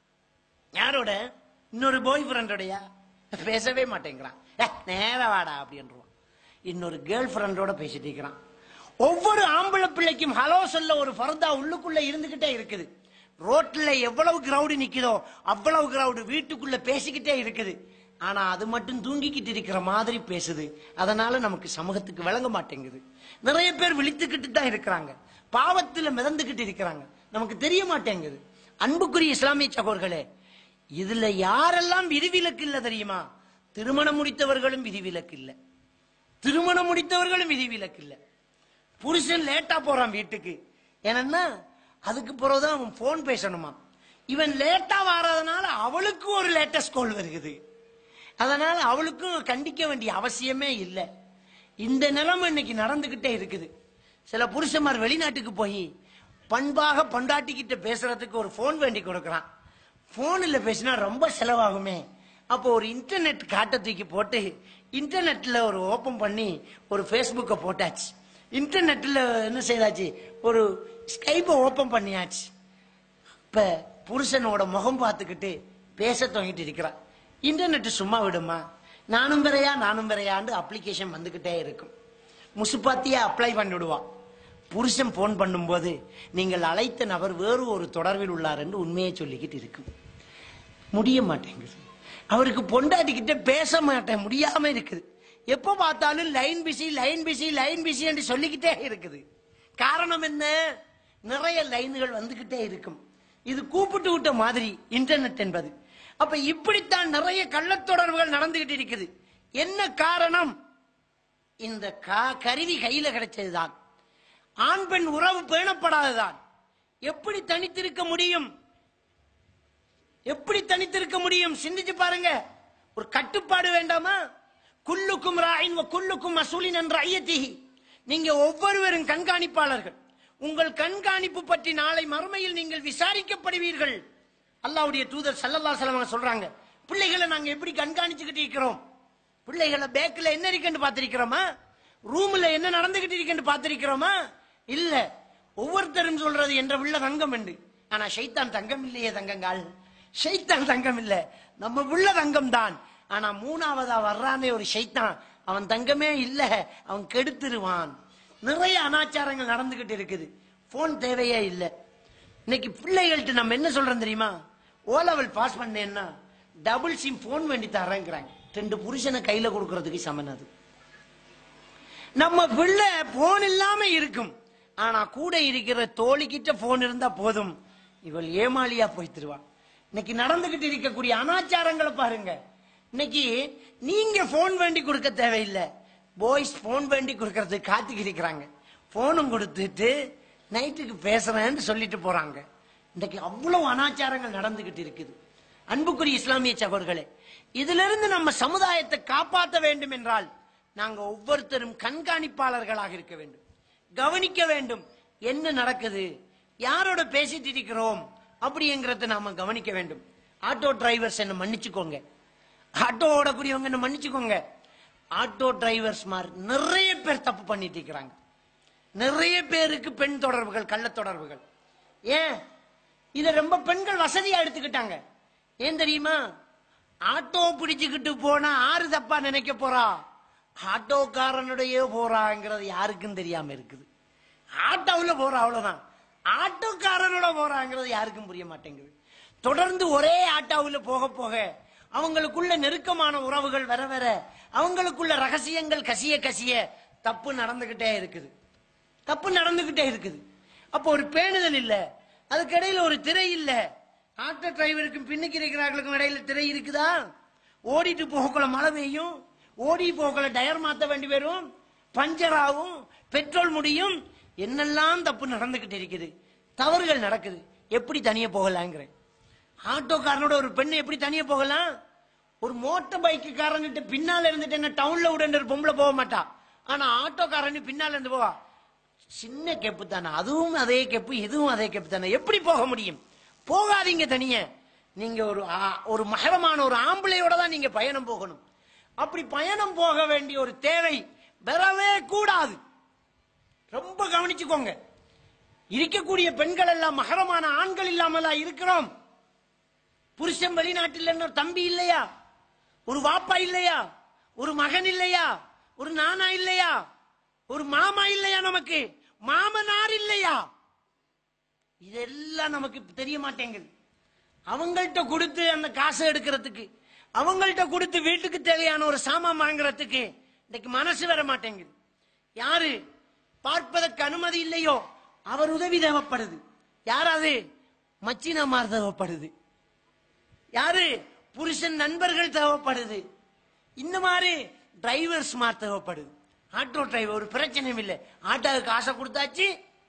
Speaker 3: யாரோட இன்னொரு பாய் ஃப்ரெண்டோடயா பேசவே மாட்டேங்கிறான் "ஏ, நேரா வாடா அப்படின்றான் இன்னொரு கேர்ள் ஃப்ரெண்டோட பேசிட்டு இருக்கிறான் ஒவ்வொரு ஆம்பளை பிள்ளைக்கும் ஹலோ சொல்ல ஒரு ஃபர்தா உள்ளுக்குள்ள இருந்துகிட்டே இருக்குது ரோட்ல எவ்வளவு கிரவுடு நிக்குதோ அவ்வளவு கிரவுடு வீட்டுக்குள்ள பேசிக்கிட்டே இருக்குது ஆனா அது மட்டும் தூங்கிக்கிட்டு இருக்கிற மாதிரி பேசுது அதனால நமக்கு சமூகத்துக்கு விளங்க மாட்டேங்குது நிறைய பேர் விழித்துக்கிட்டு தான் இருக்கிறாங்க பாவத்துல மிதந்துகிட்டு இருக்கிறாங்க நமக்கு தெரிய மாட்டேங்குது அன்புக்குரிய இஸ்லாமிய சகோதர்களே இதுல யாரெல்லாம் விதிவிலக்கு இல்ல தெரியுமா திருமணம் முடித்தவர்களும் விதிவிலக்கு இல்ல திருமணம் முடித்தவர்களும் விதிவிலக்கு இல்ல புருஷன் லேட்டா போறான் வீட்டுக்கு ஏன்னா அதுக்கு பிறகுதான் அவன் போன் பேசணுமா இவன் லேட்டா வர்றதுனால அவளுக்கு ஒரு லேட்டஸ்ட் கால் வருகுது அதனால அவளுக்கும் கண்டிக்க வேண்டிய அவசியமே இல்லை இந்த நிலைமை இன்னைக்கு நடந்துகிட்டே இருக்குது சில புருஷன்மார் வெளிநாட்டுக்கு போய் பண்பாக பொண்டாட்டிக்கிட்ட பேசுறதுக்கு ஒரு போன் வேண்டி கொடுக்கறான் போன்ல பேசினா ரொம்ப செலவாகுமே அப்போ ஒரு இன்டர்நெட் காட்ட தூக்கி போட்டு இன்டர்நெட்ல ஒரு ஓபன் பண்ணி ஒரு ஃபேஸ்புக்கை போட்டாச்சு இன்டர்நெட்ல என்ன செய்தாச்சு ஒரு ஸ்கைப்பை ஓபன் பண்ணியாச்சு இப்ப புருஷனோட முகம் பார்த்துக்கிட்டு பேச துவங்கிட்டு இருக்கிறான் இன்டர்நெட் சும்மா விடுமா நானும் வரையா நானும் வரையாண்டு அப்ளிகேஷன் வந்துகிட்டே இருக்கும் முசுப்பாத்தியா அப்ளை பண்ணிவிடுவான் புருஷன் போன் பண்ணும்போது நீங்கள் அழைத்த நபர் வேறு ஒரு தொடர்பில் உள்ளார் என்று உண்மையை சொல்லிக்கிட்டு இருக்கும் முடிய மாட்டேங்குது அவருக்கு பொண்டாட்டிக்கிட்ட பேச மாட்டேன் முடியாம இருக்குது எப்ப பார்த்தாலும் line busy line busy line busy என்று சொல்லிக்கிட்டே இருக்குது காரணம் என்ன நிறைய லைன்கள் வந்துகிட்டே இருக்கும் இது கூப்பிட்டு விட்ட மாதிரி இன்டர்நெட் என்பது அப்ப இப்படித்தான் நிறைய கள்ளத்தொடர்புகள் நடந்துகிட்டு இருக்குது என்ன காரணம் இந்த கா- கருவி கையில கிடைச்சதுதான் ஆண் பெண் உறவு பேணப்படாததான் எப்படி தனித்திருக்க முடியும் எப்படி தனித்திருக்க முடியும் சிந்திச்சு பாருங்க ஒரு கட்டுப்பாடு வேண்டாமா குல்லுக்கும் ராயின் வ குல்லுக்கும் மசூலின் என்ற ஐயத்திகி நீங்க ஒவ்வொருவரும் கண்காணிப்பாளர்கள் உங்கள் கண்காணிப்பு பற்றி நாளை மறுமையில் நீங்கள் விசாரிக்கப்படுவீர்கள் அல்லாஹ்வுடைய தூதர் சல்லல்லா சலம் சொல்றாங்க பிள்ளைகளை நாங்க எப்படி கண்காணிச்சுக்கிட்டு இருக்கிறோம் பிள்ளைகளை பேக்ல என்ன இருக்குன்னு பார்த்திருக்கிறோமா ரூம்ல என்ன நடந்துகிட்டு இருக்குன்னு பார்த்திருக்கிறோமா இல்ல ஒவ்வொருத்தரும் சொல்றது என்ற உள்ள தங்கம் உண்டு ஆனா ஷைத்தான் தங்கம் இல்லையே தங்கங்கள் ஷைத்தான் தங்கம் இல்ல நம்ம உள்ள தங்கம் தான் ஆனா மூணாவதா வர்றானே ஒரு ஷைத்தான் அவன் தங்கமே இல்ல அவன் கெடுத்துருவான் நிறைய அனாச்சாரங்கள் நடந்துகிட்டு இருக்குது போன் தேவையே இல்ல இன்னைக்கு பிள்ளைகள்ட்ட நம்ம என்ன சொல்றோம் தெரியுமா ஓ லெவல் பாஸ் பண்ணேன்னா டபுள் சிம் போன் வேண்டி தரேங்கிறாங்க ரெண்டு புருஷனை கையில கொடுக்கறதுக்கு சமன் அது நம்ம பிள்ளை போன் இல்லாம இருக்கும் ஆனா கூட இருக்கிற தோழிக்கிட்ட போன் இருந்தா போதும் இவள் ஏமாளியா போய் தருவான் இன்னைக்கு நடந்துகிட்டு இருக்கக்கூடிய அனாச்சாரங்களை பாருங்க இன்னைக்கு நீங்க போன் வேண்டி கொடுக்க தேவையில்லை பாய்ஸ் போன் வேண்டி கொடுக்கறதுக்கு காத்துக்கு இருக்கிறாங்க போனும் கொடுத்துட்டு நைட்டுக்கு பேசுறேன்னு சொல்லிட்டு போறாங்க இன்றைக்கு அவ்வளவு அனாச்சாரங்கள் நடந்துகிட்டு இருக்குது அன்புக்குரிய இஸ்லாமிய சகோதரர்களே இதிலிருந்து நம்ம சமுதாயத்தை காப்பாற்ற வேண்டும் என்றால் நாங்க ஒவ்வொருத்தரும் கண்காணிப்பாளர்களாக இருக்க வேண்டும் கவனிக்க வேண்டும் என்ன நடக்குது யாரோட பேசிட்டு இருக்கிறோம் அப்படிங்கறத நாம கவனிக்க வேண்டும் ஆட்டோ டிரைவர்ஸ் என்ன மன்னிச்சுக்கோங்க ஆட்டோ ஓடக்கூடியவங்க என்ன மன்னிச்சுக்கோங்க ஆட்டோ டிரைவர்ஸ் மாதிரி நிறைய பேர் தப்பு பண்ணிட்டு இருக்கிறாங்க நிறைய பேருக்கு பெண் தொடர்புகள் கள்ள தொடர்புகள் ஏன் இத ரொம்ப பெண்கள் வசதியா எடுத்துக்கிட்டாங்க ஏன் தெரியுமா ஆட்டோ பிடிச்சுக்கிட்டு போனா ஆறு தப்பா நினைக்க போறா ஆட்டோக்காரனுடைய போறாங்கிறது யாருக்கும் தெரியாம இருக்குது ஆட்டோவுல போறா அவ்வளவுதான் ஆட்டோக்காரனோட போறாங்கிறது யாருக்கும் புரிய மாட்டேங்குது தொடர்ந்து ஒரே ஆட்டோவுல போக போக அவங்களுக்குள்ள நெருக்கமான உறவுகள் வர வர அவங்களுக்குள்ள ரகசியங்கள் கசிய கசிய தப்பு நடந்துகிட்டே இருக்குது தப்பு நடந்துகிட்டே இருக்குது அப்போ ஒரு பேணுதல் இல்ல அதுக்கு இடையில ஒரு திரை இல்ல ஆட்டோ டிரைவருக்கும் பின்னுக்கு இருக்கிறவர்களுக்கும் இடையில திரை இருக்குதா ஓடிட்டு போகக்குள்ள மழை பெய்யும் ஓடி போகக்குள்ள டயர் மாத்த வேண்டி வரும் பஞ்சர் ஆகும் பெட்ரோல் முடியும் என்னெல்லாம் தப்பு நடந்துகிட்டு இருக்குது தவறுகள் நடக்குது எப்படி தனியா போகலாங்கிறேன் ஆட்டோக்காரனோட ஒரு பெண் எப்படி தனியா போகலாம் ஒரு மோட்டார் பைக்கு காரன்கிட்ட பின்னால இருந்துட்டு என்ன டவுன்ல விட ஒரு பொம்பளை போக மாட்டா ஆனா ஆட்டோக்காரன் பின்னால இருந்து போவா சின்ன கெப்பு தானே அதுவும் அதே கெப்பு இதுவும் அதே கெப்பு தானே எப்படி போக முடியும் போகாதீங்க தனிய நீங்க ஒரு ஆ- ஒரு மகரமான ஒரு ஆம்பளையோட தான் நீங்க பயணம் போகணும் அப்படி பயணம் போக வேண்டிய ஒரு தேவை வரவே கூடாது ரொம்ப கவனிச்சுக்கோங்க இருக்கக்கூடிய பெண்கள் எல்லாம் மகரமான ஆண்கள் இல்லாமலா இருக்கிறோம் புருஷன் வெளிநாட்டில் என்ன ஒரு தம்பி இல்லையா ஒரு வாப்பா இல்லையா ஒரு மகன் இல்லையா ஒரு நானா இல்லையா ஒரு மாமா இல்லையா நமக்கு மாமனார் இல்லையா இதெல்லாம் நமக்கு தெரிய மாட்டேங்குது அவங்கள்ட்ட கொடுத்து அந்த காசை எடுக்கிறதுக்கு அவங்கள்ட்ட கொடுத்து வீட்டுக்கு தேவையான ஒரு சாமான் வாங்குறதுக்கு இன்னைக்கு மனசு வர மாட்டேங்குது யாரு பார்ப்பதற்கு அனுமதி இல்லையோ அவர் உதவி தேவைப்படுது யாராவது மச்சினமார் தேவைப்படுது யாரு புருஷன் நண்பர்கள் தேவைப்படுது இந்த மாதிரி டிரைவர்ஸ் மாதிரி தேவைப்படுது ஆட்டோ டிரைவர் ஒரு பிரச்சனையும் இல்லை ஆட்டோவுக்கு காசை கொடுத்தாச்சு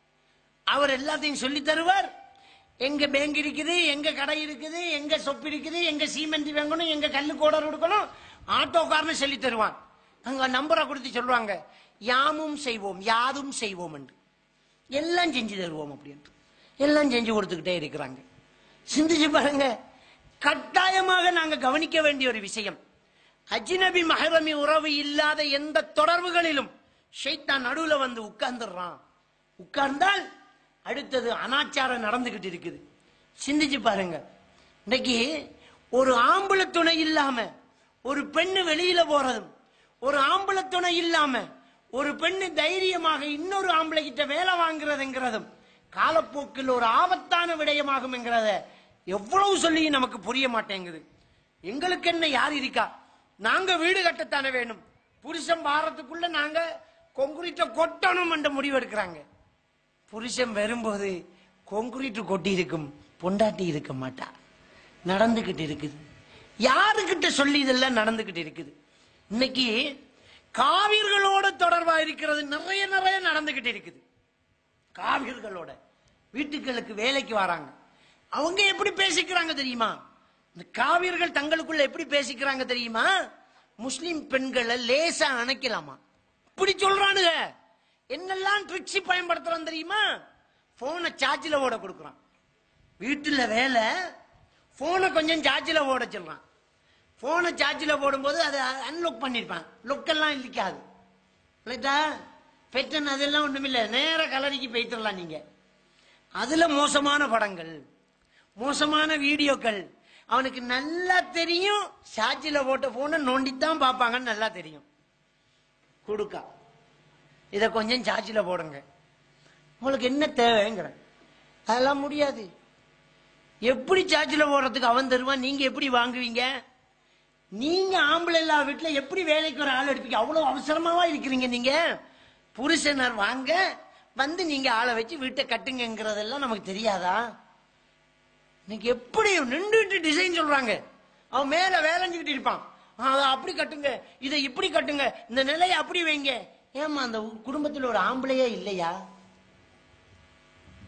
Speaker 3: அவர் எல்லாத்தையும் சொல்லி தருவார் எங்க பேங்க் இருக்குது எங்க கடை இருக்குது எங்க சொப்பு இருக்குது எங்க சீமெண்ட் வாங்கணும் எங்க கல்லு கோடர் கொடுக்கணும் ஆட்டோக்காரன் சொல்லி தருவான் அங்க நம்பரை கொடுத்து சொல்லுவாங்க யாமும் செய்வோம் யாதும் செய்வோம் என்று எல்லாம் செஞ்சு தருவோம் அப்படின்ட்டு எல்லாம் செஞ்சு கொடுத்துக்கிட்டே இருக்கிறாங்க சிந்திச்சு பாருங்க கட்டாயமாக நாங்க கவனிக்க வேண்டிய ஒரு விஷயம் அஜ்னபி மஹரமி உறவு இல்லாத எந்த தொடர்புகளிலும் ஷைத்தான் நடுவுல வந்து உட்கார்ந்துடுறான் உட்கார்ந்தால் அடுத்தது அனாச்சாரம் நடந்துகிட்டு இருக்குது சிந்திச்சு பாருங்க இன்னைக்கு ஒரு ஆம்பளை துணை இல்லாம ஒரு பெண்ணு வெளியில போறதும் ஒரு ஆம்பளை துணை இல்லாம ஒரு பெண்ணு தைரியமாக இன்னொரு ஆம்பளை கிட்ட வேலை வாங்குறதுங்கிறதும் காலப்போக்கில் ஒரு ஆபத்தான விடயமாகும் என்கிறத எவ்வளவு சொல்லி நமக்கு புரிய மாட்டேங்குது எங்களுக்கு என்ன யார் இருக்கா நாங்க வீடு கட்டத்தானே வேணும் புருஷன் வாரத்துக்குள்ள நாங்க கொங்குரீட்ட கொட்டணும் என்ற முடிவு எடுக்கிறாங்க புருஷன் வரும்போது கொங்குரீட்டு கொட்டி இருக்கும் பொண்டாட்டி இருக்க மாட்டா நடந்துகிட்டு இருக்குது யாருக்கிட்ட சொல்லி இதெல்லாம் நடந்துகிட்டு இருக்குது இன்னைக்கு காவிர்களோட தொடர்பா இருக்கிறது நிறைய நிறைய நடந்துகிட்டு இருக்குது காவிர்களோட வீட்டுகளுக்கு வேலைக்கு வராங்க அவங்க எப்படி பேசிக்கிறாங்க தெரியுமா இந்த காவியர்கள் தங்களுக்குள்ள எப்படி பேசிக்கிறாங்க தெரியுமா முஸ்லிம் பெண்களை லேசா அணைக்கலாமா இப்படி சொல்றானுங்க என்னெல்லாம் ட்ரிக்ஸி பயன்படுத்துறான் தெரியுமா போனை சார்ஜில் ஓட கொடுக்குறான் வீட்டுல வேலை போனை கொஞ்சம் சார்ஜில் ஓட சொல்றான் போனை சார்ஜில் போடும்போது அதை அன்லாக் பண்ணிருப்பான் லொக்கெல்லாம் இழிக்காது ரைட்டா பெட்டன் அதெல்லாம் ஒண்ணுமில்ல நேர கலரிக்கு போய்த்திடலாம் நீங்க அதுல மோசமான படங்கள் மோசமான வீடியோக்கள் அவனுக்கு நல்லா தெரியும் சார்ஜில் போட்ட போனை நோண்டித்தான் பார்ப்பாங்கன்னு நல்லா தெரியும் கொடுக்கா இத கொஞ்சம் சார்ஜில் போடுங்க உங்களுக்கு என்ன தேவைங்கிற அதெல்லாம் முடியாது எப்படி சார்ஜில் போடுறதுக்கு அவன் தருவான் நீங்க எப்படி வாங்குவீங்க நீங்க ஆம்பளை இல்லா வீட்டுல எப்படி வேலைக்கு ஒரு ஆள் எடுப்பீங்க அவ்வளவு அவசரமாவா இருக்கிறீங்க நீங்க புருஷனர் வாங்க வந்து நீங்க ஆளை வச்சு வீட்டை கட்டுங்கிறதெல்லாம் நமக்கு தெரியாதா இன்னைக்கு எப்படி நின்றுட்டு டிசைன் சொல்றாங்க அவன் மேல வேலைஞ்சுக்கிட்டு இருப்பான் ஆ, அதை அப்படி கட்டுங்க இதை இப்படி கட்டுங்க இந்த நிலையை அப்படி வைங்க ஏமா அந்த குடும்பத்தில் ஒரு ஆம்பளையே இல்லையா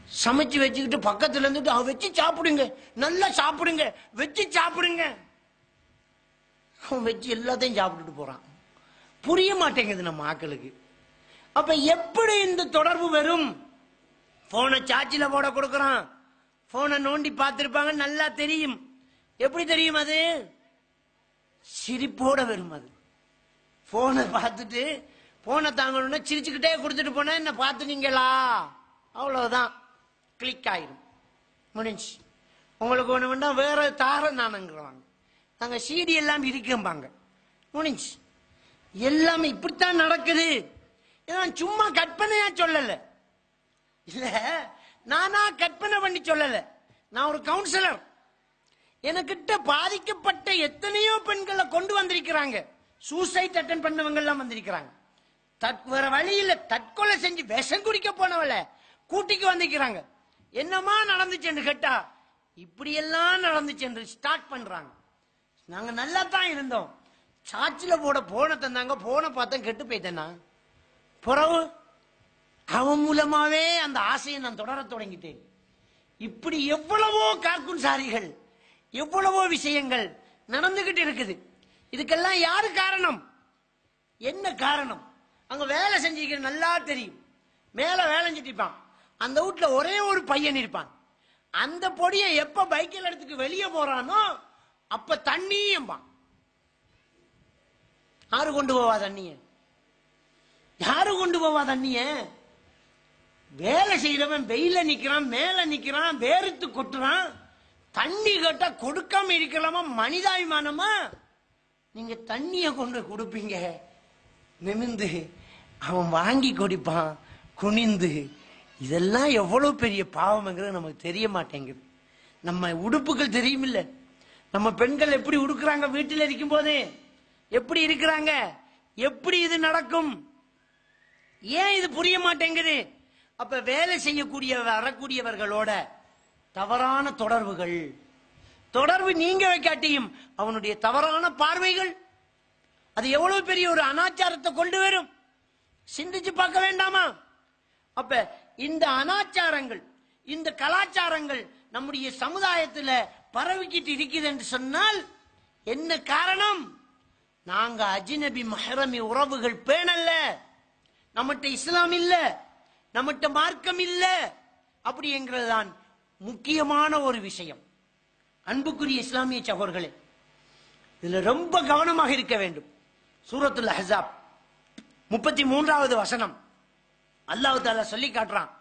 Speaker 3: சமைச்சு வச்சுக்கிட்டு பக்கத்துல இருந்துட்டு அவன் வச்சு சாப்பிடுங்க நல்லா சாப்பிடுங்க வச்சு சாப்பிடுங்க அவன் வச்சு எல்லாத்தையும் சாப்பிட்டுட்டு போறான் புரிய மாட்டேங்குது நம்ம ஆக்களுக்கு அப்ப எப்படி இந்த தொடர்பு வரும் போனை சார்ஜில போட கொடுக்கறான் போனை நோண்டி பார்த்திருப்பாங்க நல்லா தெரியும் எப்படி தெரியும் அது சிரிப்போட வரும் அது போனை பார்த்துட்டு போனை தாங்கணும்னா சிரிச்சுக்கிட்டே கொடுத்துட்டு போனா என்ன பார்த்துனீங்களா அவ்வளவுதான் கிளிக் ஆயிரும் முடிஞ்சு உங்களுக்கு ஒண்ணு வேண்டாம் வேற தார நானுங்கிறவாங்க நாங்க சிடி எல்லாம் இருக்கும்பாங்க முடிஞ்சு எல்லாமே இப்படித்தான் நடக்குது இதை நான் சும்மா கற்பனையா சொல்லல இல்ல நானா கற்பனை பண்ணி சொல்லல நான் ஒரு கவுன்சிலர் எனக்கிட்ட பாதிக்கப்பட்ட எத்தனையோ பெண்களை கொண்டு வந்திருக்கிறாங்க சூசைட் அட்டன் பண்ணவங்க எல்லாம் வந்திருக்கிறாங்க தற்- வேற வழி இல்ல தற்கொலை செஞ்சு விஷம் குடிக்க போனவள கூட்டிக்கு வந்திருக்கிறாங்க என்னமா நடந்துச்சுன்னு கேட்டா இப்படி எல்லாம் நடந்துச்சு என்று ஸ்டார்ட் பண்றாங்க நாங்க நல்லா தான் இருந்தோம் சாட்சில போட போன தந்தாங்க போன பார்த்தா கெட்டு போயிட்டேனா புறவு அவன் மூலமாவே அந்த ஆசையை நான் தொடர தொடங்கிட்டேன் இப்படி எவ்வளவோ கார்குன் சாரிகள் எவ்வளவோ விஷயங்கள் நடந்துகிட்டு இருக்குது இதுக்கெல்லாம் யாரு காரணம் என்ன காரணம் அங்க வேலை செஞ்சிருக்கிற நல்லா தெரியும் மேல வேலை செஞ்சிருப்பான் அந்த வீட்ல ஒரே ஒரு பையன் இருப்பான் அந்த பொடியை எப்ப பைக்கில் எடுத்துக்கு வெளியே போறானோ அப்ப தண்ணியம்பான் யாரு கொண்டு போவா தண்ணிய யாரு கொண்டு போவா தண்ணிய வேலை செய்யறவன் வெயில நிக்கிறான் மேல நிக்கிறான் வேர்த்து கொட்டுறான் தண்ணி கேட்டா கொடுக்காம இருக்கலாமா மனிதாபிமானமா நீங்க தண்ணிய கொண்டு கொடுப்பீங்க நிமிந்து அவன் வாங்கி குடிப்பான் குனிந்து இதெல்லாம் எவ்வளவு பெரிய பாவம்ங்கிறது நமக்கு தெரிய மாட்டேங்குது நம்ம உடுப்புகள் தெரியுமில்ல நம்ம பெண்கள் எப்படி உடுக்குறாங்க வீட்டில் இருக்கும் போது எப்படி இருக்கிறாங்க எப்படி இது நடக்கும் ஏன் இது புரிய மாட்டேங்குது அப்ப வேலை செய்யக்கூடிய வரக்கூடியவர்களோட தவறான தொடர்புகள் தொடர்பு நீங்க வைக்காட்டியும் அவனுடைய தவறான பார்வைகள் அது எவ்வளவு பெரிய ஒரு அனாச்சாரத்தை கொண்டு வரும் சிந்திச்சு பார்க்க வேண்டாமா அப்ப இந்த அனாச்சாரங்கள் இந்த கலாச்சாரங்கள் நம்முடைய சமுதாயத்துல பரவிக்கிட்டு இருக்குது என்று சொன்னால் என்ன காரணம் நாங்க அஜினபி மஹரமி உறவுகள் பேணல்ல நம்மகிட்ட இஸ்லாம் இல்ல நம்மகிட்ட மார்க்கம் இல்ல அப்படிங்கிறதுதான் முக்கியமான ஒரு விஷயம் அன்புக்குரிய இஸ்லாமிய சகோதரர்களே இதுல ரொம்ப கவனமாக இருக்க வேண்டும் சூரத்துல் அஹ்ஸாப் முப்பத்தி மூன்றாவது வசனம் அல்லாஹ் தாலா சொல்லி காட்டுறான்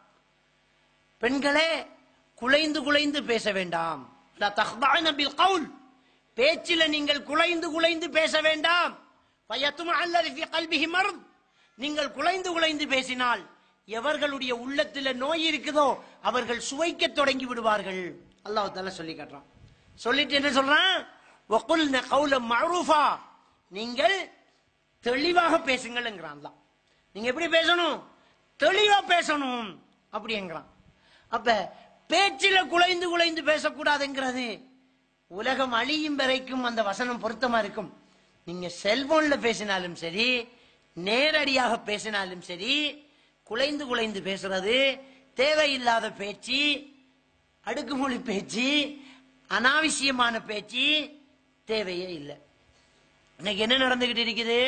Speaker 3: பெண்களே குலைந்து குலைந்து பேச வேண்டாம் லா தஹ்தஅன பில் கவுல் பேச்சில நீங்கள் குலைந்து குலைந்து பேச வேண்டாம் ஃபயத்தும அல்லதி ஃபீ கல்பிஹி மர்த் நீங்கள் குலைந்து குலைந்து பேசினால் எவர்களுடைய உள்ளத்துல நோய் இருக்குதோ அவர்கள் சுவைக்க தொடங்கி விடுவார்கள் அல்லாஹ் தாலா சொல்லி காட்டுறான் சொல்லிட்டு என்ன சொல்றான் வகுல்ன கௌலம் மஅரூஃபா நீங்கள் தெளிவாக பேசுங்கள்ங்கிறான் அல்லாஹ். நீங்க எப்படி பேசணும் தெளிவா பேசணும் அப்படிங்கிறான் அப்ப பேச்சில குலைந்து குலைந்து பேசக்கூடாதுங்கிறது உலகம் அழியும் வரைக்கும் அந்த வசனம் பொருத்தமா இருக்கும் நீங்க செல்போன்ல பேசினாலும் சரி நேரடியாக பேசினாலும் சரி குலைந்து குலைந்து பேசுறது தேவையில்லாத பேச்சு அடுக்குமொழி பேச்சு அனாவசியமான பேச்சு தேவையே இல்லை இன்னைக்கு என்ன நடந்துகிட்டு இருக்குது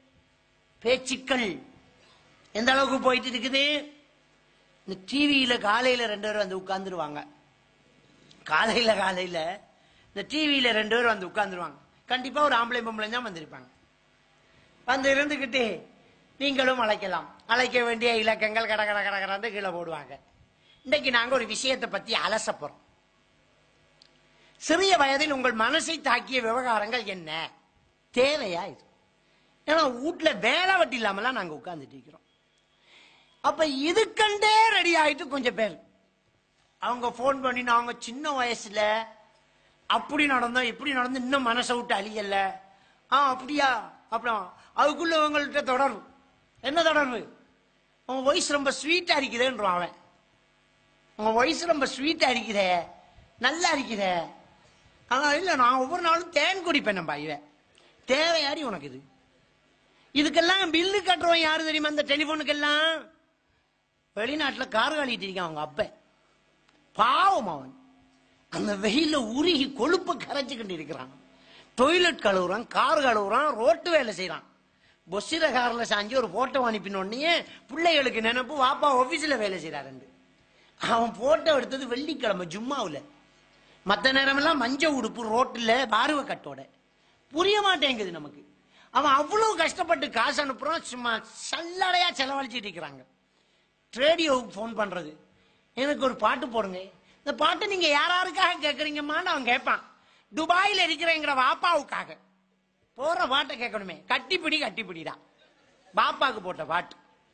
Speaker 3: பேச்சுக்கள் எந்த அளவுக்கு போயிட்டு இருக்குது இந்த டிவியில காலையில ரெண்டு பேரும் வந்து உட்கார்ந்துருவாங்க காலையில காலையில இந்த டிவியில ரெண்டு பேரும் வந்து உட்கார்ந்துருவாங்க கண்டிப்பா ஒரு ஆம்பளை பொம்பளை தான் வந்திருப்பாங்க வந்து இருந்துகிட்டு நீங்களும் அழைக்கலாம் அழைக்க வேண்டிய இலக்கங்கள் கட கட கட கடந்து கீழே போடுவாங்க இன்னைக்கு நாங்க ஒரு விஷயத்தை பத்தி அலச போறோம் சிறிய வயதில் உங்கள் மனசை தாக்கிய விவகாரங்கள் என்ன தேவையா இது ஏன்னா வீட்டுல வேலை வட்டி இல்லாமலாம் நாங்க உட்கார்ந்துட்டு இருக்கிறோம் அப்ப இதுக்கண்டே ரெடி ஆயிட்டு கொஞ்சம் பேர் அவங்க போன் பண்ணி நாங்க சின்ன வயசுல அப்படி நடந்தோம் இப்படி நடந்து இன்னும் மனசை விட்டு அழியல ஆ அப்படியா அப்புறம் அதுக்குள்ள உங்கள்கிட்ட தொடர்பு என்ன தொடர்பு உங்க வயசு ரொம்ப ஸ்வீட்டா இருக்குதுன்றான் அவன் உங்க வயசு ரொம்ப ஸ்வீட்டா இருக்குதே நல்லா இருக்குதே ஆனா இல்ல நான் ஒவ்வொரு நாளும் தேன் குடிப்பேன் நம்ம இவன் தேவையாடி உனக்கு இது இதுக்கெல்லாம் பில்லு கட்டுறோம் யாரு தெரியுமா அந்த டெலிபோனுக்கெல்லாம் வெளிநாட்டுல கார் காலிட்டு இருக்கான் அவங்க அப்ப பாவம் அவன் அந்த வெயில உருகி கொழுப்ப கரைச்சுக்கிட்டு இருக்கிறான் டொய்லெட் கழுவுறான் கார் கழுவுறான் ரோட்டு வேலை செய்யறான் பொஸ்ஸிர கார்ல சாஞ்சி ஒரு போட்டோ அனுப்பின உடனே பிள்ளைகளுக்கு நினைப்பு வாப்பா ஆபீஸ்ல வேலை செய்யறாரு அவன் போட்டோ எடுத்தது வெள்ளிக்கிழமை ஜும்மாவுல மத்த நேரமெல்லாம் மஞ்ச உடுப்பு ரோட்டுல பார்வை கட்டோட புரிய மாட்டேங்குது நமக்கு அவன் அவ்வளவு கஷ்டப்பட்டு காசு அனுப்புறான் சும்மா சல்லடையா செலவழிச்சிட்டு இருக்கிறாங்க ரேடியோவுக்கு ஃபோன் பண்றது எனக்கு ஒரு பாட்டு போடுங்க இந்த பாட்டு நீங்க யாராருக்காக கேட்கறீங்கம்மான்னு அவன் கேட்பான் துபாயில இருக்கிறேங்கிற வாப்பாவுக்காக போற பாட்டை கேட்கணுமே கட்டிப்பிடி கட்டிப்பிடிடா பாப்பாக்கு போட்ட பாட்டு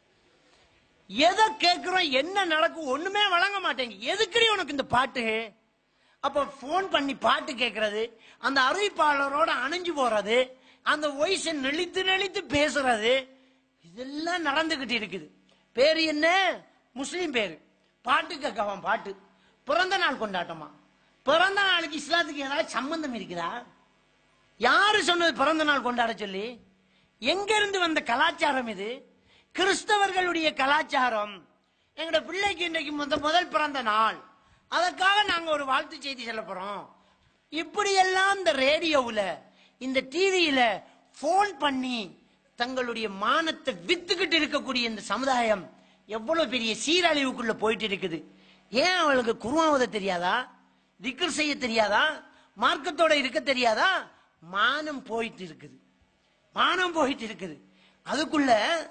Speaker 3: எதை கேட்கிறோம் என்ன நடக்கும் ஒண்ணுமே வழங்க மாட்டேங்க எதுக்குடி உனக்கு இந்த பாட்டு அப்ப போன் பண்ணி பாட்டு கேட்கறது அந்த அறிவிப்பாளரோட அணைஞ்சு போறது அந்த வயசை நெளித்து நெளித்து பேசுறது இதெல்லாம் நடந்துகிட்டு இருக்குது பேரு என்ன முஸ்லீம் பேரு பாட்டு கேட்கவான் பாட்டு பிறந்த நாள் கொண்டாட்டமா பிறந்த நாளுக்கு இஸ்லாத்துக்கு ஏதாவது சம்பந்தம் இருக்குதா யாரு சொன்னது பிறந்த நாள் கொண்டாட சொல்லி எங்க இருந்து வந்த கலாச்சாரம் இது கிறிஸ்தவர்களுடைய கலாச்சாரம் எங்களோட பிள்ளைக்கு இன்றைக்கு முத முதல் பிறந்த நாள் அதற்காக நாங்க ஒரு வாழ்த்து செய்தி சொல்ல போறோம் இப்படி எல்லாம் இந்த ரேடியோவுல இந்த டிவியில போன் பண்ணி தங்களுடைய மானத்தை வித்துக்கிட்டு இருக்கக்கூடிய இந்த சமுதாயம் எவ்வளவு பெரிய சீரழிவுக்குள்ள போயிட்டு இருக்குது ஏன் அவளுக்கு குருவாவத தெரியாதா திக்கர் செய்ய தெரியாதா மார்க்கத்தோட இருக்க தெரியாதா மானம் போயிட்டு இருக்குது மானம் போயிட்டு இருக்குது அதுக்குள்ள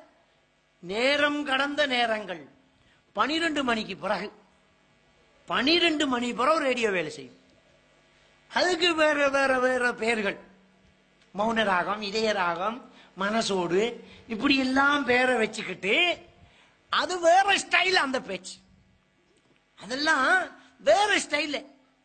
Speaker 3: நேரம் கடந்த நேரங்கள் பனிரெண்டு மணிக்கு பிறகு பனிரெண்டு மணி பிறகு ரேடியோ வேலை செய்யும் அதுக்கு வேற வேற வேற பெயர்கள் மௌன ராகம் இதய ராகம் மனசோடு இப்படி எல்லாம் பேரை வச்சுக்கிட்டு அது வேற ஸ்டைல் அந்த பேச்சு அதெல்லாம் வேற ஸ்டைல்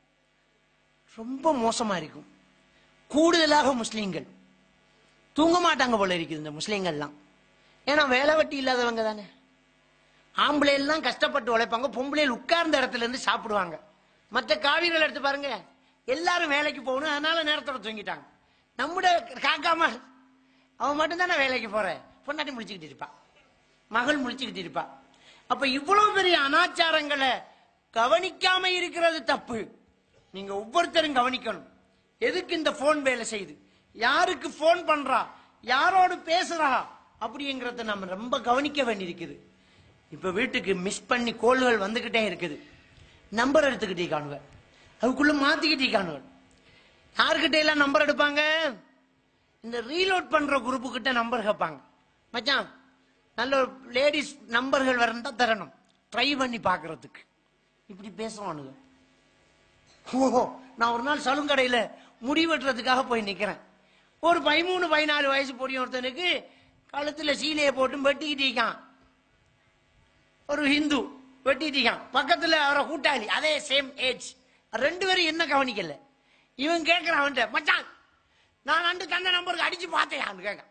Speaker 3: ரொம்ப மோசமா இருக்கும் கூடுதலாக முஸ்லீம்கள் தூங்க மாட்டாங்க போல இருக்குது இந்த முஸ்லீம்கள்லாம் ஏன்னா வேலை வெட்டி இல்லாதவங்க தானே ஆம்பளை எல்லாம் கஷ்டப்பட்டு உழைப்பாங்க பொம்பளைகள் உட்கார்ந்த இடத்துல இருந்து சாப்பிடுவாங்க மற்ற காவிரிகள் எடுத்து பாருங்க எல்லாரும் வேலைக்கு போகணும் அதனால நேரத்தோட தூங்கிட்டாங்க நம்முடைய காக்காம அவன் மட்டும் தானே வேலைக்கு போற பொண்டாட்டி முடிச்சுக்கிட்டு இருப்பா மகள் முடிச்சுக்கிட்டு இருப்பா அப்ப இவ்வளவு பெரிய அனாச்சாரங்களை கவனிக்காம இருக்கிறது தப்பு நீங்க ஒவ்வொருத்தரும் கவனிக்கணும் எதுக்கு இந்த போன் வேலை செய்யுது யாருக்கு போன் பண்றா யாரோடு பேசுறா அப்படிங்கறத நம்ம ரொம்ப கவனிக்க வேண்டியிருக்குது இப்ப வீட்டுக்கு மிஸ் பண்ணி கோல்கள் வந்துகிட்டே இருக்குது நம்பர் எடுத்துக்கிட்டே காணுவேன் அதுக்குள்ள மாத்திக்கிட்டே காணுவேன் யாருக்கிட்ட எல்லாம் நம்பர் எடுப்பாங்க இந்த ரீலோட் பண்ற குரூப்பு கிட்ட நம்பர் கேட்பாங்க மச்சான் நல்ல ஒரு லேடிஸ் நம்பர்கள் வரந்தா தரணும் ட்ரை பண்ணி பார்க்கிறதுக்கு இப்படி பேசுவானுங்க ஓஹோ நான் ஒரு நாள் சலுங்கடையில முடி வெட்டுறதுக்காக போய் நிக்கிறேன் ஒரு பதிமூணு பதினாலு வயசு பொடியும் ஒருத்தனுக்கு கழுத்துல சீலையை போட்டு வெட்டிக்கிட்டு இருக்கான் ஒரு ஹிந்து வெட்டிட்டு இருக்கான் பக்கத்துல அவரை கூட்டாளி அதே சேம் ஏஜ் ரெண்டு பேரும் என்ன கவனிக்கல இவன் கேட்கிறான் அவன்கிட்ட மச்சான் நான் அண்டு தந்த நம்பருக்கு அடிச்சு பார்த்தேன் கேட்க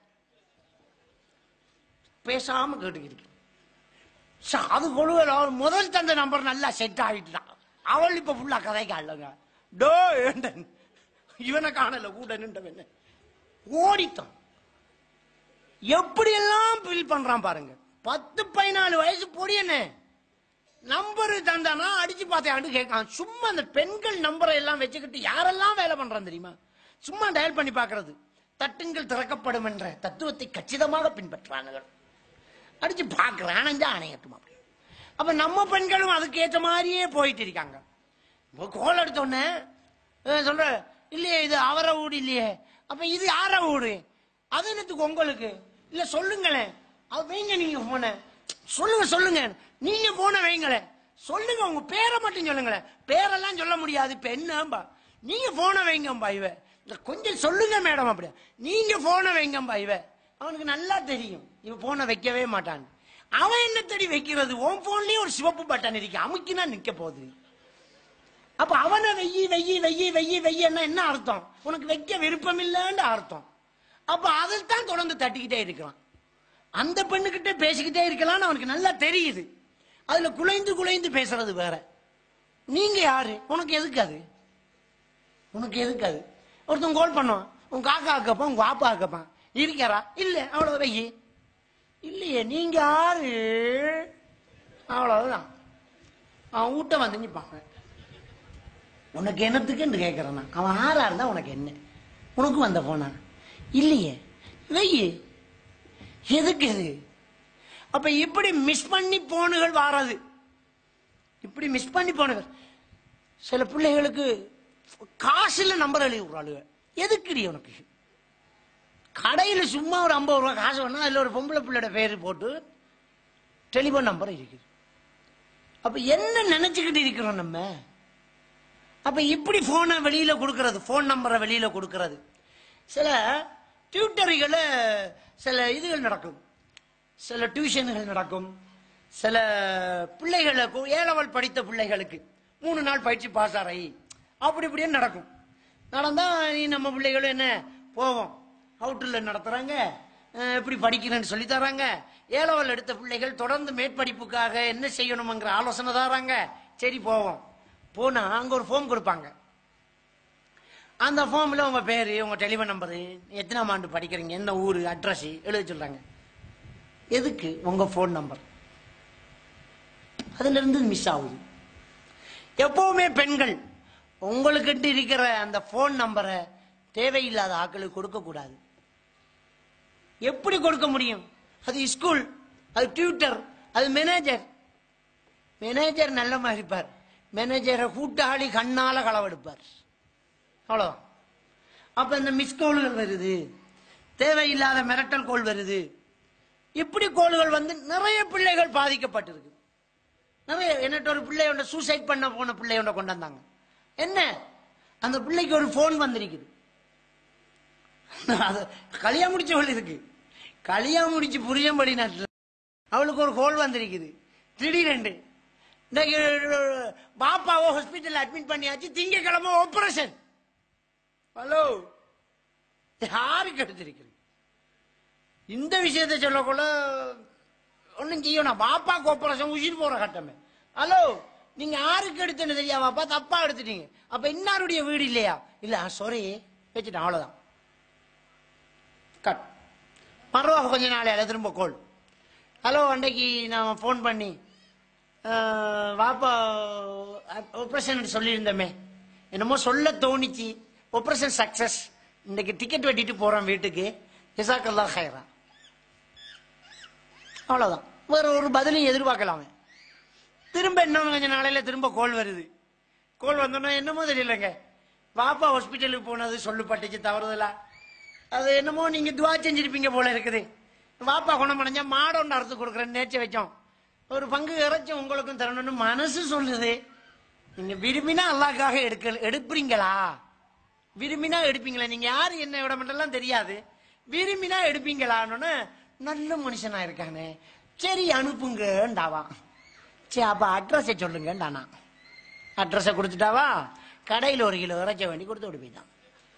Speaker 3: பேசாம கேட்டுக்கிட்டு ச, அது கொழுவல அவன் முதல் தந்த நம்பர் நல்லா செட் ஆகிட்டான் அவள் இப்ப ஃபுல்லா கதைக்கு அல்லங்க டோ ஏண்டன் இவனை காணல கூட நின்றவன் ஓடித்தான் எப்படி எல்லாம் பில் பண்றான் பாருங்க பத்து பதினாலு வயசு பொடியனே நம்பர் தந்தானா அடிச்சு பார்த்தேன் கேட்கான் சும்மா அந்த பெண்கள் நம்பரை எல்லாம் வச்சுக்கிட்டு யாரெல்லாம் வேலை பண்றான் தெரியுமா சும்மா டயல் பண்ணி பார்க்கிறது தட்டுங்கள் திறக்கப்படும் என்ற தத்துவத்தை கச்சிதமாக பின்பற்றுவானுங்கள் அடிச்சு பார்க்கிறேன் அணைஞ்சா அணையட்டும் அப்படி அப்ப நம்ம பெண்களும் அதுக்கு ஏற்ற மாதிரியே போயிட்டு இருக்காங்க இப்போ கோல் எடுத்தோடனே சொல்ற இல்லையே இது அவரை வீடு இல்லையே அப்ப இது யார வீடு அது என்னத்துக்கு உங்களுக்கு இல்ல சொல்லுங்களேன் அது வைங்க நீங்க போன சொல்லுங்க சொல்லுங்க நீங்க போன வைங்களேன் சொல்லுங்க உங்க பேரை மட்டும் சொல்லுங்களேன் பேரெல்லாம் சொல்ல முடியாது இப்ப என்னம்பா நீங்க போன வைங்கம்பா இவ இல்ல கொஞ்சம் சொல்லுங்க மேடம் அப்படி நீங்க போன வைங்கம்பா இவ அவனுக்கு நல்லா தெரியும் இவ போன வைக்கவே மாட்டான் அவன் என்ன தேடி வைக்கிறது உன் போன்லயே ஒரு சிவப்பு பட்டன் இருக்கு அமுக்கினா நிக்க போகுது அப்ப அவனை வெய்யி வெய்யி வெய்யி வெய்யி வெய்யன்னா என்ன அர்த்தம் உனக்கு வைக்க விருப்பம் இல்லைன்னு அர்த்தம் அப்ப அதில் தான் தொடர்ந்து தட்டிக்கிட்டே இருக்கிறான் அந்த பெண்ணுகிட்ட பேசிக்கிட்டே இருக்கலாம்னு அவனுக்கு நல்லா தெரியுது அதுல குலைந்து குலைந்து பேசுறது வேற நீங்க யாரு உனக்கு எதுக்கு அது உனக்கு எதுக்கு அது ஒருத்தன் கோல் பண்ணுவான் உன் காக்கா கேப்பான் உங்க பாப்பா கேப்பான் இருக்காரா இல்ல அவ்வளவு வெய்யி இல்லையே நீங்க யாரு அவ்வளவுதான் அவன் வீட்டை வந்து நிப்பாங்க உனக்கு என்னத்துக்குன்னு கேட்கறான் நான். அவன் ஆறா இருந்தா உனக்கு என்ன உனக்கு வந்த போனா இல்லையே வெய்யு எதுக்கு இது அப்ப இப்படி மிஸ் பண்ணி போனுகள் வாரது இப்படி மிஸ் பண்ணி போனுகள் சில பிள்ளைகளுக்கு காசுல நம்பர் எழுதி விடுறாளுங்க எதுக்குடி உனக்கு கடையில சும்மா ஒரு ஐம்பது ரூபா காசு வேணா அதுல ஒரு பொம்பளை பிள்ளையோட பேரு போட்டு டெலிபோன் நம்பர் இருக்குது அப்ப என்ன நினைச்சுக்கிட்டு இருக்கிறோம் நம்ம அப்ப இப்படி போனை வெளியில கொடுக்கறது போன் நம்பரை வெளியில கொடுக்கறது சில டியூட்டரிகளை சில இதுகள் நடக்கும் சில டியூஷன்கள் நடக்கும் சில பிள்ளைகளுக்கு ஏழவல் படித்த பிள்ளைகளுக்கு மூணு நாள் பயிற்சி பாஸ் ஆகி அப்படி இப்படியே நடக்கும் நடந்தா நீ நம்ம பிள்ளைகளும் என்ன போவோம் அவுட்டரில் நடத்துறாங்க அஹ் எப்படி படிக்கிறேன்னு சொல்லி தராங்க ஏழவல் எடுத்த பிள்ளைகள் தொடர்ந்து மேற்படிப்புக்காக என்ன செய்யணுங்கிற ஆலோசனை தராங்க சரி போவோம் போனா அங்க ஒரு ஃபோம் கொடுப்பாங்க அந்த ஃபார்ம்ல உங்க பேரு உங்க டெலிஃபோன் நம்பரு எத்தனாம் ஆண்டு படிக்கிறீங்க என்ன ஊரு அட்ரஸ் எழுத சொல்றாங்க எதுக்கு உங்க ஃபோன் நம்பர் அதுல இருந்து மிஸ் ஆகுது எப்பவுமே பெண்கள் உங்களுக்கிட்ட இருக்கிற அந்த ஃபோன் நம்பரை தேவையில்லாத ஆட்களுக்கு கொடுக்க கூடாது எப்படி கொடுக்க முடியும் அது ஸ்கூல் அது டியூட்டர் அது மேனேஜர் மேனேஜர் நல்ல மாதிரி இருப்பார் மேனேஜரை கூட்டாளி கண்ணால களவெடுப்பார் அவ்வளவுதான் அப்ப இந்த மிஸ் கோல்கள் வருது தேவையில்லாத மிரட்டல் கோல் வருது இப்படி கோல்கள் வந்து நிறைய பிள்ளைகள் பாதிக்கப்பட்டிருக்கு நிறைய என்னட்ட ஒரு பிள்ளையோட சூசைட் பண்ண போன பிள்ளையோட கொண்டு வந்தாங்க என்ன அந்த பிள்ளைக்கு ஒரு போன் வந்திருக்குது அது கல்யாணம் முடிச்சவள் இருக்கு கல்யாணம் முடிச்சு புரியும்படி நாட்டில் அவளுக்கு ஒரு கோல் வந்திருக்குது திடீரெண்டு இன்னைக்கு பாப்பாவோ ஹாஸ்பிட்டல் அட்மிட் பண்ணியாச்சு திங்கக்கிழமை ஆபரேஷன் ஹலோ யாருக்கு எடுத்திருக்கிறது இந்த விஷயத்தை சொல்லக்குள்ள ஒன்றும் செய்யணும் பாப்பாக்கு ஆபரேஷன் உயிர் போற கட்டமே ஹலோ நீங்க யாருக்கு எடுத்துன்னு தெரியா பாப்பா தப்பா எடுத்துட்டீங்க அப்ப இன்னாருடைய வீடு இல்லையா இல்ல சாரி வச்சுட்டேன் அவ்வளவுதான் கட் மறுவாக கொஞ்ச நாளையில திரும்ப கோல் ஹலோ அன்னைக்கு நான் ஃபோன் பண்ணி அஹ், வாப்பா ஆப்ரேஷன் சொல்லியிருந்தோமே என்னமோ சொல்ல தோணிச்சு ஆப்ரேஷன் சக்சஸ் இன்னைக்கு டிக்கெட் வெட்டிட்டு போறேன் வீட்டுக்கு ஜிசாக்கல்லா ஹைரா அவ்வளவுதான் வேற ஒரு பதிலையும் எதிர்பார்க்கலாமே திரும்ப இன்னும் கொஞ்ச நாளையில திரும்ப கோல் வருது கோல் வந்தோன்னா என்னமோ தெரியலங்க வாப்பா ஹாஸ்பிட்டலுக்கு போனது சொல்லப்பட்டுச்சு தவறுதலா அது என்னமோ நீங்க துவா செஞ்சிருப்பீங்க போல இருக்குது வாப்பா குணமடைஞ்சா மாடு ஒன்று அறுத்து கொடுக்குறேன் நேர்ச்சி வச்சோம் ஒரு பங்கு இறைச்சி உங்களுக்கும் தரணும்னு மனசு சொல்லுது நீங்க விரும்பினா அல்லாக்காக எடுக்க எடுப்பீங்களா விரும்பினா எடுப்பீங்களா நீங்க யாரு என்ன விட மட்டும்லாம் தெரியாது விரும்பினா எடுப்பீங்களான்னு நல்ல மனுஷனா இருக்கானே சரி அனுப்புங்கண்டாவா சரி அப்ப அட்ரஸை சொல்லுங்கண்டானா அட்ரஸை கொடுத்துட்டாவா கடையில் ஒரு கிலோ இறைச்ச வேண்டி கொடுத்து விட்டு போயிட்டான்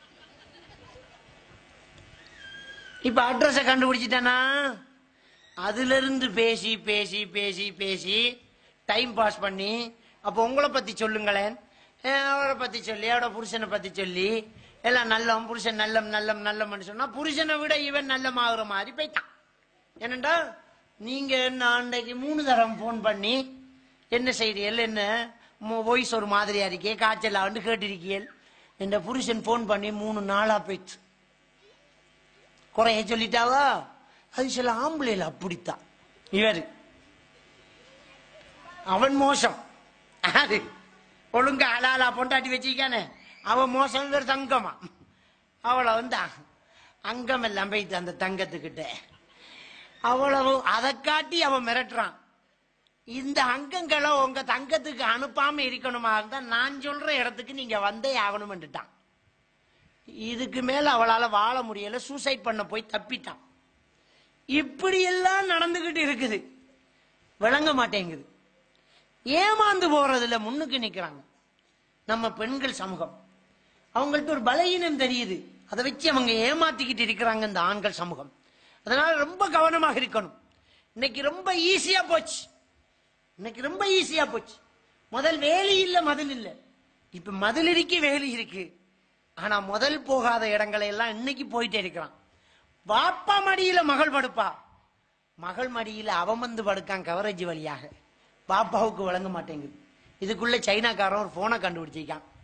Speaker 3: இப்ப அட்ரஸ கண்டுபிடிச்சிட்டானா அதுல இருந்து பேசி பேசி பேசி பேசி டைம் பாஸ் பண்ணி அப்ப உங்களை பத்தி சொல்லுங்களேன் அஹ் அவரை பத்தி சொல்லி அவரோட புருஷனை பத்தி சொல்லி எல்லாம் நல்லவன் புருஷன் நல்லம் நல்லம் நல்லம்னு சொன்னா புருஷனை விட இவன் நல்லமாகிற மாதிரி போயிட்டான் என்னண்டா நீங்க நான் அன்னைக்கு மூணு தரம் ஃபோன் பண்ணி என்ன செய்றீர்கள் என்ன வாய்ஸ் ஒரு மாதிரியா இருக்கே காய்ச்சல் வந்து கேட்டிருக்கீள் என்ற புருஷன் ஃபோன் பண்ணி மூணு நாளா போயிடுச்சு குறைய சொல்லிட்டாவா அது சில ஆம்பளைல அப்படித்தான் இவரு அவன் மோசம் அது ஒழுங்கா அலாலா பொண்டாட்டி வச்சிருக்கானே அவன் மோசம் இவர் தங்கமா அவளை வந்து அங்கம் எல்லாம் போயிட்டு அந்த தங்கத்துக்கிட்ட அவ்வளவு அதை காட்டி அவன் மிரட்டுறான் இந்த அங்கங்களை உங்க தங்கத்துக்கு அனுப்பாம இருக்கணுமா இருந்தா நான் சொல்ற இடத்துக்கு நீங்க வந்தே ஆகணும்னுட்டான் இதுக்கு மேல அவளால வாழ முடியல சூசைட் பண்ண போய் தப்பிட்டான் இப்படி எல்லாம் நடந்துகிட்டு இருக்குது விளங்க மாட்டேங்குது ஏமாந்து போறதுல முன்னுக்கு நிக்கிறாங்க நம்ம பெண்கள் சமூகம் அவங்கள்ட்ட ஒரு பலகீனம் தெரியுது அதை வச்சு அவங்க ஏமாத்திக்கிட்டு இருக்கிறாங்க இந்த ஆண்கள் சமூகம் அதனால ரொம்ப கவனமாக இருக்கணும் இன்னைக்கு ரொம்ப ஈஸியா போச்சு இன்னைக்கு ரொம்ப ஈஸியா போச்சு முதல் வேலி இல்ல மதில் இல்ல இப்ப மதில் இருக்கு வேலி இருக்கு ஆனா முதல் போகாத இடங்களை எல்லாம் இன்னைக்கு போயிட்டே இருக்கிறான் வாப்பா மடியில மகள் படுப்பா மகள் மடியில அவன் வந்து படுக்கான் கவரேஜ் வழியாக பாப்பாவுக்கு வழங்க மாட்டேங்குது இதுக்குள்ள சைனாக்காரன் ஒரு போனை கண்டுபிடிச்சிருக்கான்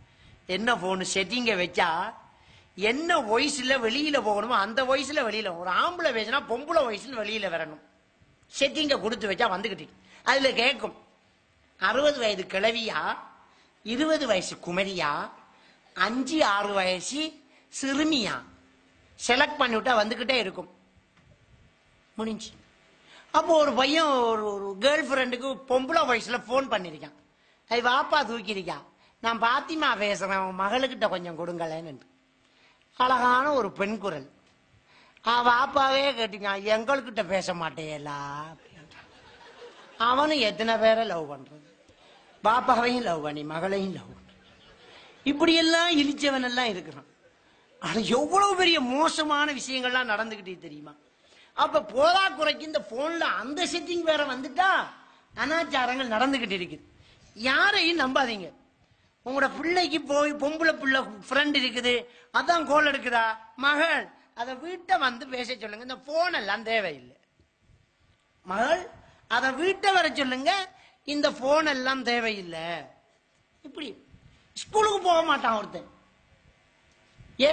Speaker 3: என்ன போன் செட்டிங்க வச்சா என்ன வயசுல வெளியில போகணுமோ அந்த வயசுல வெளியில ஒரு ஆம்பளை பேசினா பொம்பளை வயசுல வெளியில வரணும் செட்டிங்க கொடுத்து வச்சா வந்துகிட்டு அதுல கேட்கும் அறுபது வயது கிழவியா இருபது வயசு குமரியா அஞ்சு ஆறு வயசு சிறுமியா செலக்ட் பண்ணி விட்டா வந்துகிட்டே இருக்கும் முடிஞ்சு அப்போ ஒரு பையன் ஒரு ஒரு கேர்ள் ஃப்ரெண்டுக்கு பொம்பளை வயசுல ஃபோன் பண்ணிருக்கான் அது வாப்பா தூக்கியிருக்கான் நான் பாத்திமா பேசுறேன் உன் மகளுக்கிட்ட கொஞ்சம் கொடுங்களேன்னு அழகான ஒரு பெண் குரல் ஆ வாப்பாவே கேட்டிருக்கான் எங்கள்கிட்ட பேச மாட்டேயலா அப்படின்றான். அவனும் எத்தனை பேரை லவ் பண்றது பாப்பாவையும் லவ் பண்ணி மகளையும் லவ் பண்ணி இப்படியெல்லாம் இழிச்சவன் எல்லாம் இருக்கிறான் ஆனா எவ்வளவு பெரிய மோசமான விஷயங்கள்லாம் நடந்துகிட்டே தெரியுமா அப்ப போதா குறைக்கு இந்த போன்ல அந்த செட்டிங் வேற வந்துட்டா அனாச்சாரங்கள் நடந்துகிட்டு இருக்குது யாரையும் நம்பாதீங்க உங்களோட பிள்ளைக்கு போய் பொம்பளை பிள்ளை ஃப்ரெண்ட் இருக்குது அதான் கோல் எடுக்குதா மகள் அதை வீட்டை வந்து பேச சொல்லுங்க இந்த போன் எல்லாம் தேவையில்லை மகள் அதை வீட்டை வர சொல்லுங்க இந்த போன் எல்லாம் தேவையில்லை இப்படி ஸ்கூலுக்கு போக மாட்டான் ஒருத்தன் ஏ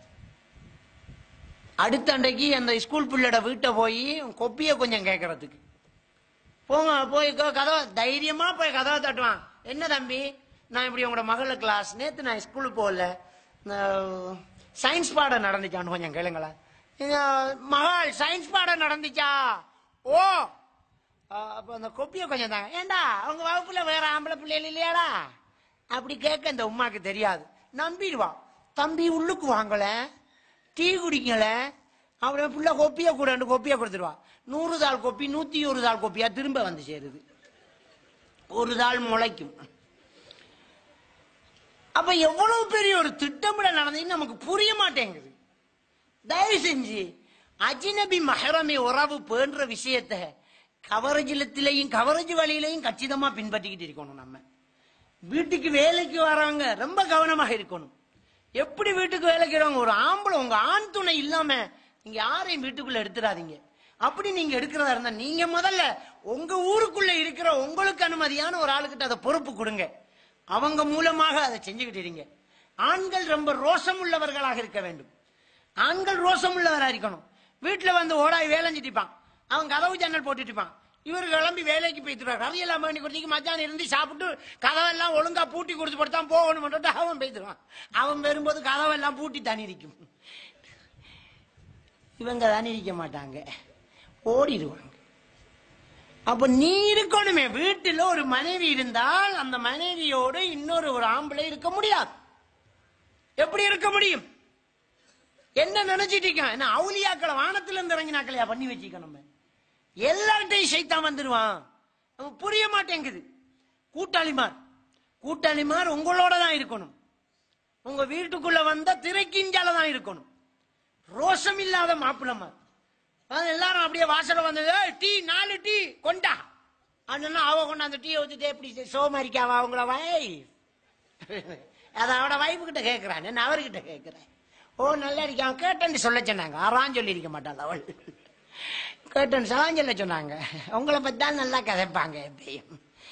Speaker 3: அடுத்த அன்றைக்கு அந்த ஸ்கூல் பிள்ளையோட வீட்டை போய் கொப்பிய கொஞ்சம் கேட்கறதுக்கு போங்க போய் க- கதவை தைரியமா போய் கதவை தட்டுவான் என்ன தம்பி நான் இப்படி உங்களோட மகள கிளாஸ் நேத்து நான் ஸ்கூலுக்கு போகல சயின்ஸ் பாடம் நடந்துச்சான்னு கொஞ்சம் கேளுங்களேன் இந்த மகள் சயின்ஸ் பாடம் நடந்துச்சா ஓ அஹ், அப்ப அந்த கொப்பிய கொஞ்சம் தாங்க ஏண்டா உங்க வகுப்புல வேற ஆம்பளை பிள்ளைகள் இல்லையாடா அப்படி கேட்க இந்த உமாக்கு தெரியாது நம்பிடுவா தம்பி உள்ளுக்கு வாங்கல டீ குடிக்கல அவன் புள்ள கொப்பிய கூட கொப்பிய கொடுத்துருவா நூறு தாள் கொப்பி நூத்தி ஒரு தாள் கொப்பியா திரும்ப வந்து சேருது ஒரு தாள் முளைக்கும் அப்ப எவ்வளவு பெரிய ஒரு திட்டமிடல் நடந்தது நமக்கு புரிய மாட்டேங்குது தயவு செஞ்சு அஜினபி மஹரமி உறவு பேன்ற விஷயத்தை கவரஜிலத்திலையும் கவரஜ் வழியிலையும் கச்சிதமா பின்பற்றிக்கிட்டு இருக்கணும் நம்ம வீட்டுக்கு வேலைக்கு வரவங்க ரொம்ப கவனமாக இருக்கணும் எப்படி வீட்டுக்கு வேலைக்கு வரவங்க ஒரு ஆம்பளை உங்க ஆண் துணை இல்லாம நீங்க யாரையும் வீட்டுக்குள்ள எடுத்துடாதீங்க அப்படி நீங்க எடுக்கிறதா இருந்தா நீங்க முதல்ல உங்க ஊருக்குள்ள இருக்கிற உங்களுக்கு அனுமதியான ஒரு ஆளுகிட்ட அதை பொறுப்பு கொடுங்க அவங்க மூலமாக அதை செஞ்சுக்கிட்டு இருங்க ஆண்கள் ரொம்ப ரோஷம் உள்ளவர்களாக இருக்க வேண்டும் ஆண்கள் ரோஷம் உள்ளவரா இருக்கணும் வீட்டுல வந்து ஓடாய் வேலைஞ்சிட்டிப்பான் அவன் கதவு ஜன்னல் போட்டுட்டு இருப்பான் இவர் கிளம்பி வேலைக்கு போய்த்துருவார் கதையெல்லாம் பண்ணி கொடுத்தீங்க மத்தியானம் இருந்து சாப்பிட்டு கதவெல்லாம் ஒழுங்கா பூட்டி கொடுத்து போட்டு தான் போகணும் அவன் போய்த்துருவான் அவன் வரும்போது கதவெல்லாம் பூட்டி தானே இருக்கும் இவங்க தானே இருக்க மாட்டாங்க ஓடிடுவாங்க அப்ப நீ இருக்கணுமே வீட்டுல ஒரு மனைவி இருந்தால் அந்த மனைவியோடு இன்னொரு ஒரு ஆம்பளை இருக்க முடியாது எப்படி இருக்க முடியும் என்ன நினைச்சிட்டு இருக்கான் என்ன அவுலியாக்களை வானத்துல இருந்து இறங்கினாக்களையா பண்ணி வச்சுக்க நம்ம எல்லார்ட்டையும் சைத்தான் வந்துருவான் நமக்கு புரிய மாட்டேங்குது கூட்டாளிமார் கூட்டாளிமார் உங்களோட தான் இருக்கணும் உங்க வீட்டுக்குள்ள வந்தா திரைக்கிஞ்சால தான் இருக்கணும் ரோஷம் இல்லாத மாப்பிள்ளமார் அதான் எல்லாரும் அப்படியே வாசல வந்தது "ஏய், டீ நாலு டீ கொண்டா அண்ணா அவ கொண்டாந்து டீ ஊத்திட்டு எப்படி சோமாரிக்காவா அவங்கள வை அத அவட வைஃபு கிட்ட கேட்கிறான் நான் அவர்கிட்ட கேட்கிறேன் ஓ நல்லா இருக்கான் கேட்டேன்னு சொல்ல சொன்னாங்க ஆறாம் சொல்லி இருக்க மாட்டாள் அவள் கேட்டேன்னு சலாம் சொல்ல சொன்னாங்க உங்களை பத்தி தான் நல்லா கதைப்பாங்க எப்பயும்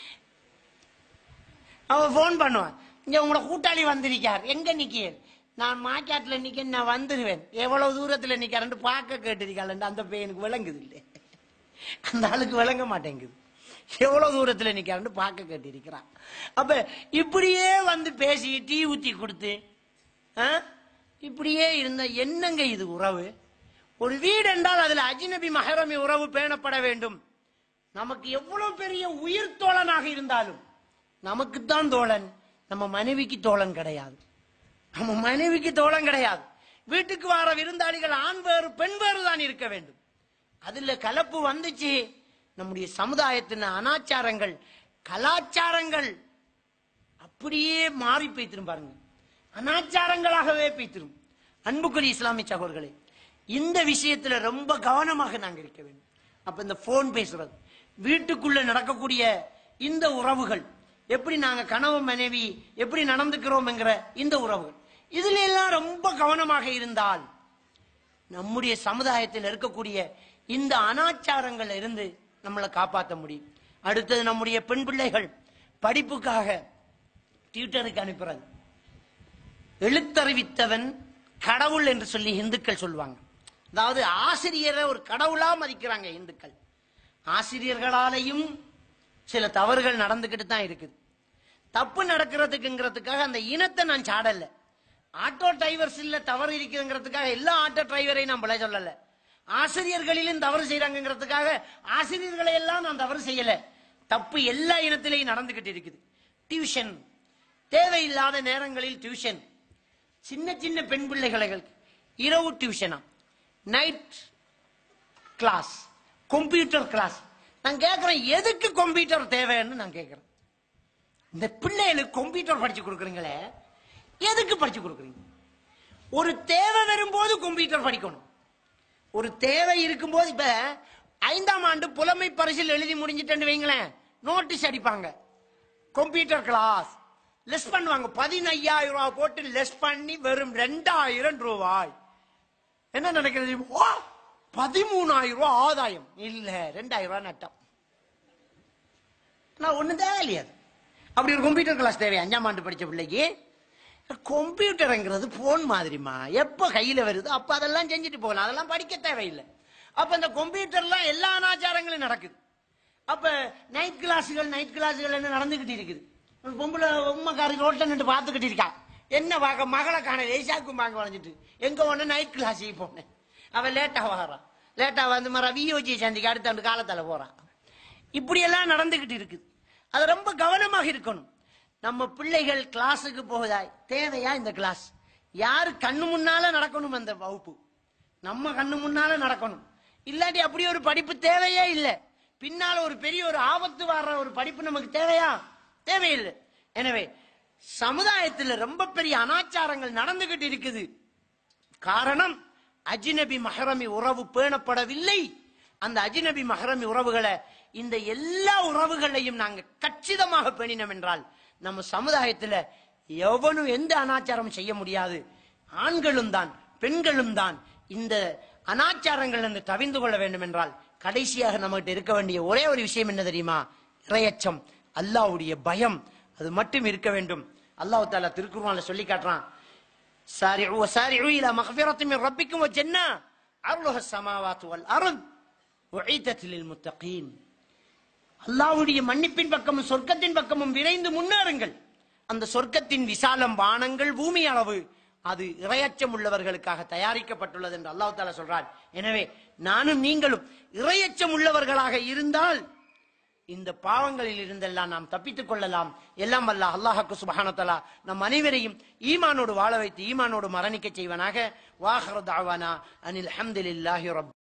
Speaker 3: அவ ஃபோன் பண்ணுவான் இங்க உங்களை கூட்டாளி வந்திருக்கார் எங்க நிக்கிறேன் நான் மாக்காட்டுல நிக்க நான் வந்துருவேன் எவ்வளவு தூரத்துல நிக்கிறேன் பார்க்க கேட்டிருக்காள் அந்த பையனுக்கு விளங்குது இல்லை அந்த ஆளுக்கு விளங்க மாட்டேங்குது எவ்வளவு தூரத்துல நிக்கிறேன் பார்க்க கேட்டிருக்கிறான் அப்ப இப்படியே வந்து பேசி டீ ஊத்தி கொடுத்து ஆ? இப்படியே இருந்த என்னங்க இது உறவு ஒரு வீடு என்றால் அதுல அஜினபி மஹரமி உறவு பேணப்பட வேண்டும் நமக்கு எவ்வளவு பெரிய உயிர் தோழனாக இருந்தாலும் நமக்குத்தான் தோழன் நம்ம மனைவிக்கு தோழன் கிடையாது நம்ம மனைவிக்கு தோழன் கிடையாது வீட்டுக்கு வர விருந்தாளிகள் ஆண் வேறு பெண் வேறு தான் இருக்க வேண்டும் அதுல கலப்பு வந்துச்சு நம்முடைய சமுதாயத்தின் அனாச்சாரங்கள் கலாச்சாரங்கள் அப்படியே மாறி போய்த்திரும் பாருங்க அனாச்சாரங்களாகவே போய்த்திரும் அன்புக்குரிய இஸ்லாமிய சகோதரர்களே இந்த விஷயத்துல ரொம்ப கவனமாக நாங்க இருக்க வேண்டும் அப்ப இந்த போன் பேசுறது வீட்டுக்குள்ள நடக்கக்கூடிய இந்த உறவுகள் எப்படி நாங்க கணவன் மனைவி எப்படி நடந்துக்கிறோம் என்கிற இந்த உறவுகள் இதுல எல்லாம் ரொம்ப கவனமாக இருந்தால் நம்முடைய சமுதாயத்தில் இருக்கக்கூடிய இந்த அனாச்சாரங்கள்ல இருந்து நம்மளை காப்பாற்ற முடியும் அடுத்தது நம்முடைய பெண் பிள்ளைகள் படிப்புக்காக டியூட்டருக்கு அனுப்புறது எழுத்தறிவித்தவன் கடவுள் என்று சொல்லி இந்துக்கள் சொல்லுவாங்க அதாவது ஆசிரியரை ஒரு கடவுளா மதிக்கிறாங்க இந்துக்கள் ஆசிரியர்களாலையும் சில தவறுகள் நடந்துகிட்டு தான் இருக்குது தப்பு நடக்கிறதுக்குங்கிறதுக்காக அந்த இனத்தை நான் சாடல ஆட்டோ டிரைவர்ஸ் இல்ல தவறு இருக்குதுங்கிறதுக்காக எல்லா ஆட்டோ டிரைவரையும் நான் பிழை சொல்லல ஆசிரியர்களிலும் தவறு செய்யறாங்கிறதுக்காக ஆசிரியர்களை எல்லாம் நான் தவறு செய்யல தப்பு எல்லா இனத்திலையும் நடந்துகிட்டு இருக்குது டியூஷன் தேவையில்லாத நேரங்களில் டியூஷன் சின்ன சின்ன பெண் பிள்ளைகளுக்கு இரவு டியூஷனா நைட் கிளாஸ் கம்ப்யூட்டர் கிளாஸ் நான் கேட்கிறேன் எதுக்கு கம்ப்யூட்டர் தேவைன்னு நான் கேட்கிறேன் இந்த பிள்ளைகளுக்கு கம்ப்யூட்டர் படிச்சு கொடுக்குறீங்களே எதுக்கு படிச்சு கொடுக்குறீங்க ஒரு தேவை வரும்போது கம்ப்யூட்டர் படிக்கணும் ஒரு தேவை இருக்கும்போது இப்ப ஐந்தாம் ஆண்டு புலமை பரிசில் எழுதி முடிஞ்சிட்டேன்னு வைங்களேன் நோட்டீஸ் அடிப்பாங்க கம்ப்யூட்டர் கிளாஸ் லெஸ் பண்ணுவாங்க பதினையாயிரம் ரூபாய் போட்டு லெஸ் பண்ணி வெறும் ரெண்டாயிரம் ரூபாய் என்ன நினைக்கிறது ஓ, பதிமூணாயிரம் ரூபாய் ஆதாயம் இல்ல ரெண்டாயிரம் ரூபாய் நட்டம் நான் ஒண்ணும் தேவையில்லையா அது அப்படி ஒரு கம்ப்யூட்டர் கிளாஸ் தேவை அஞ்சாம் ஆண்டு படிச்ச பிள்ளைக்கு கம்ப்யூட்டருங்கிறது போன் மாதிரிமா எப்ப கையில வருது அப்ப அதெல்லாம் செஞ்சுட்டு போகலாம் அதெல்லாம் படிக்க தேவையில்லை அப்ப இந்த கம்ப்யூட்டர்லாம் எல்லா அனாச்சாரங்களும் நடக்குது அப்ப நைட் கிளாஸுகள் நைட் கிளாஸுகள் என்ன நடந்துகிட்டு இருக்குது ஒரு பொம்பளை உண்மைக்காரி ரோட்ல நின்று பார்த்துக்கிட்டு இருக்கா என்ன பார்க்க மகளை காண லேசாக்கும் வாங்க வளைஞ்சிட்டு எங்க போன நைட் கிளாஸுக்கு போனேன் அவன் லேட்டா வரான் லேட்டா வந்து மர வியோஜி சந்திக்கு அடுத்த ஆண்டு காலத்தால போறான் இப்படி எல்லாம் நடந்துகிட்டு இருக்குது அது ரொம்ப கவனமாக இருக்கணும் நம்ம பிள்ளைகள் கிளாஸுக்கு போகுதா தேவையா இந்த கிளாஸ் யாரு கண்ணு முன்னால நடக்கணும் அந்த வகுப்பு நம்ம கண்ணு முன்னால நடக்கணும் இல்லாட்டி அப்படி ஒரு படிப்பு தேவையே இல்லை பின்னால ஒரு பெரிய ஒரு ஆபத்து வர்ற ஒரு படிப்பு நமக்கு தேவையா தேவையில்லை எனவே சமுதாயத்தில் ரொம்ப பெரிய அனாச்சாரங்கள் நடந்துகிட்டு இருக்குது காரணம் அஜினபி மஹரமி உறவு பேணப்படவில்லை அந்த அஜினபி மஹரமி உறவுகளை இந்த எல்லா உறவுகளையும் நாங்க கச்சிதமாக பேணினோம் என்றால் நம்ம சமுதாயத்துல எவனும் எந்த அனாச்சாரம் செய்ய முடியாது ஆண்களும் தான் பெண்களும் தான் இந்த அனாச்சாரங்கள் என்று தவிந்து கொள்ள வேண்டும் என்றால் கடைசியாக நம்மகிட்ட இருக்க வேண்டிய ஒரே ஒரு விஷயம் என்ன தெரியுமா இரையச்சம் அல்லாஹ்வுடைய பயம் அது மட்டும் இருக்க வேண்டும் அல்லாஹ் தாலா திருக்குறான்ல சொல்லி காட்டுறான் سارعوا وسارعوا إلى مغفرة من ربكم وجنة عرضها السماوات والأرض أعيدت للمتقين அல்லாஹ்வுடைய மன்னிப்பின் பக்கமும் சொர்க்கத்தின் பக்கமும் விரைந்து முன்னேறுங்கள் அந்த சொர்க்கத்தின் விசாலம் வானங்கள் பூமி அளவு அது இரையச்சம் உள்ளவர்களுக்காக தயாரிக்கப்பட்டுள்ளது என்று அல்லாஹ் தாலா சொல்றார் எனவே நானும் நீங்களும் இரையச்சம் உள்ளவர்களாக இருந்தால் இந்த பாவங்களில் இருந்தெல்லாம் நாம் தப்பித்துக் கொள்ளலாம் எல்லாம் வல்ல அல்லாஹாக்கு சுபஹானத்தலா நம் அனைவரையும் ஈமானோடு வாழ வைத்து ஈமானோடு மரணிக்க செய்வனாக வாஹர் தாவானா அனில் அஹமதுல்லாஹி ரப்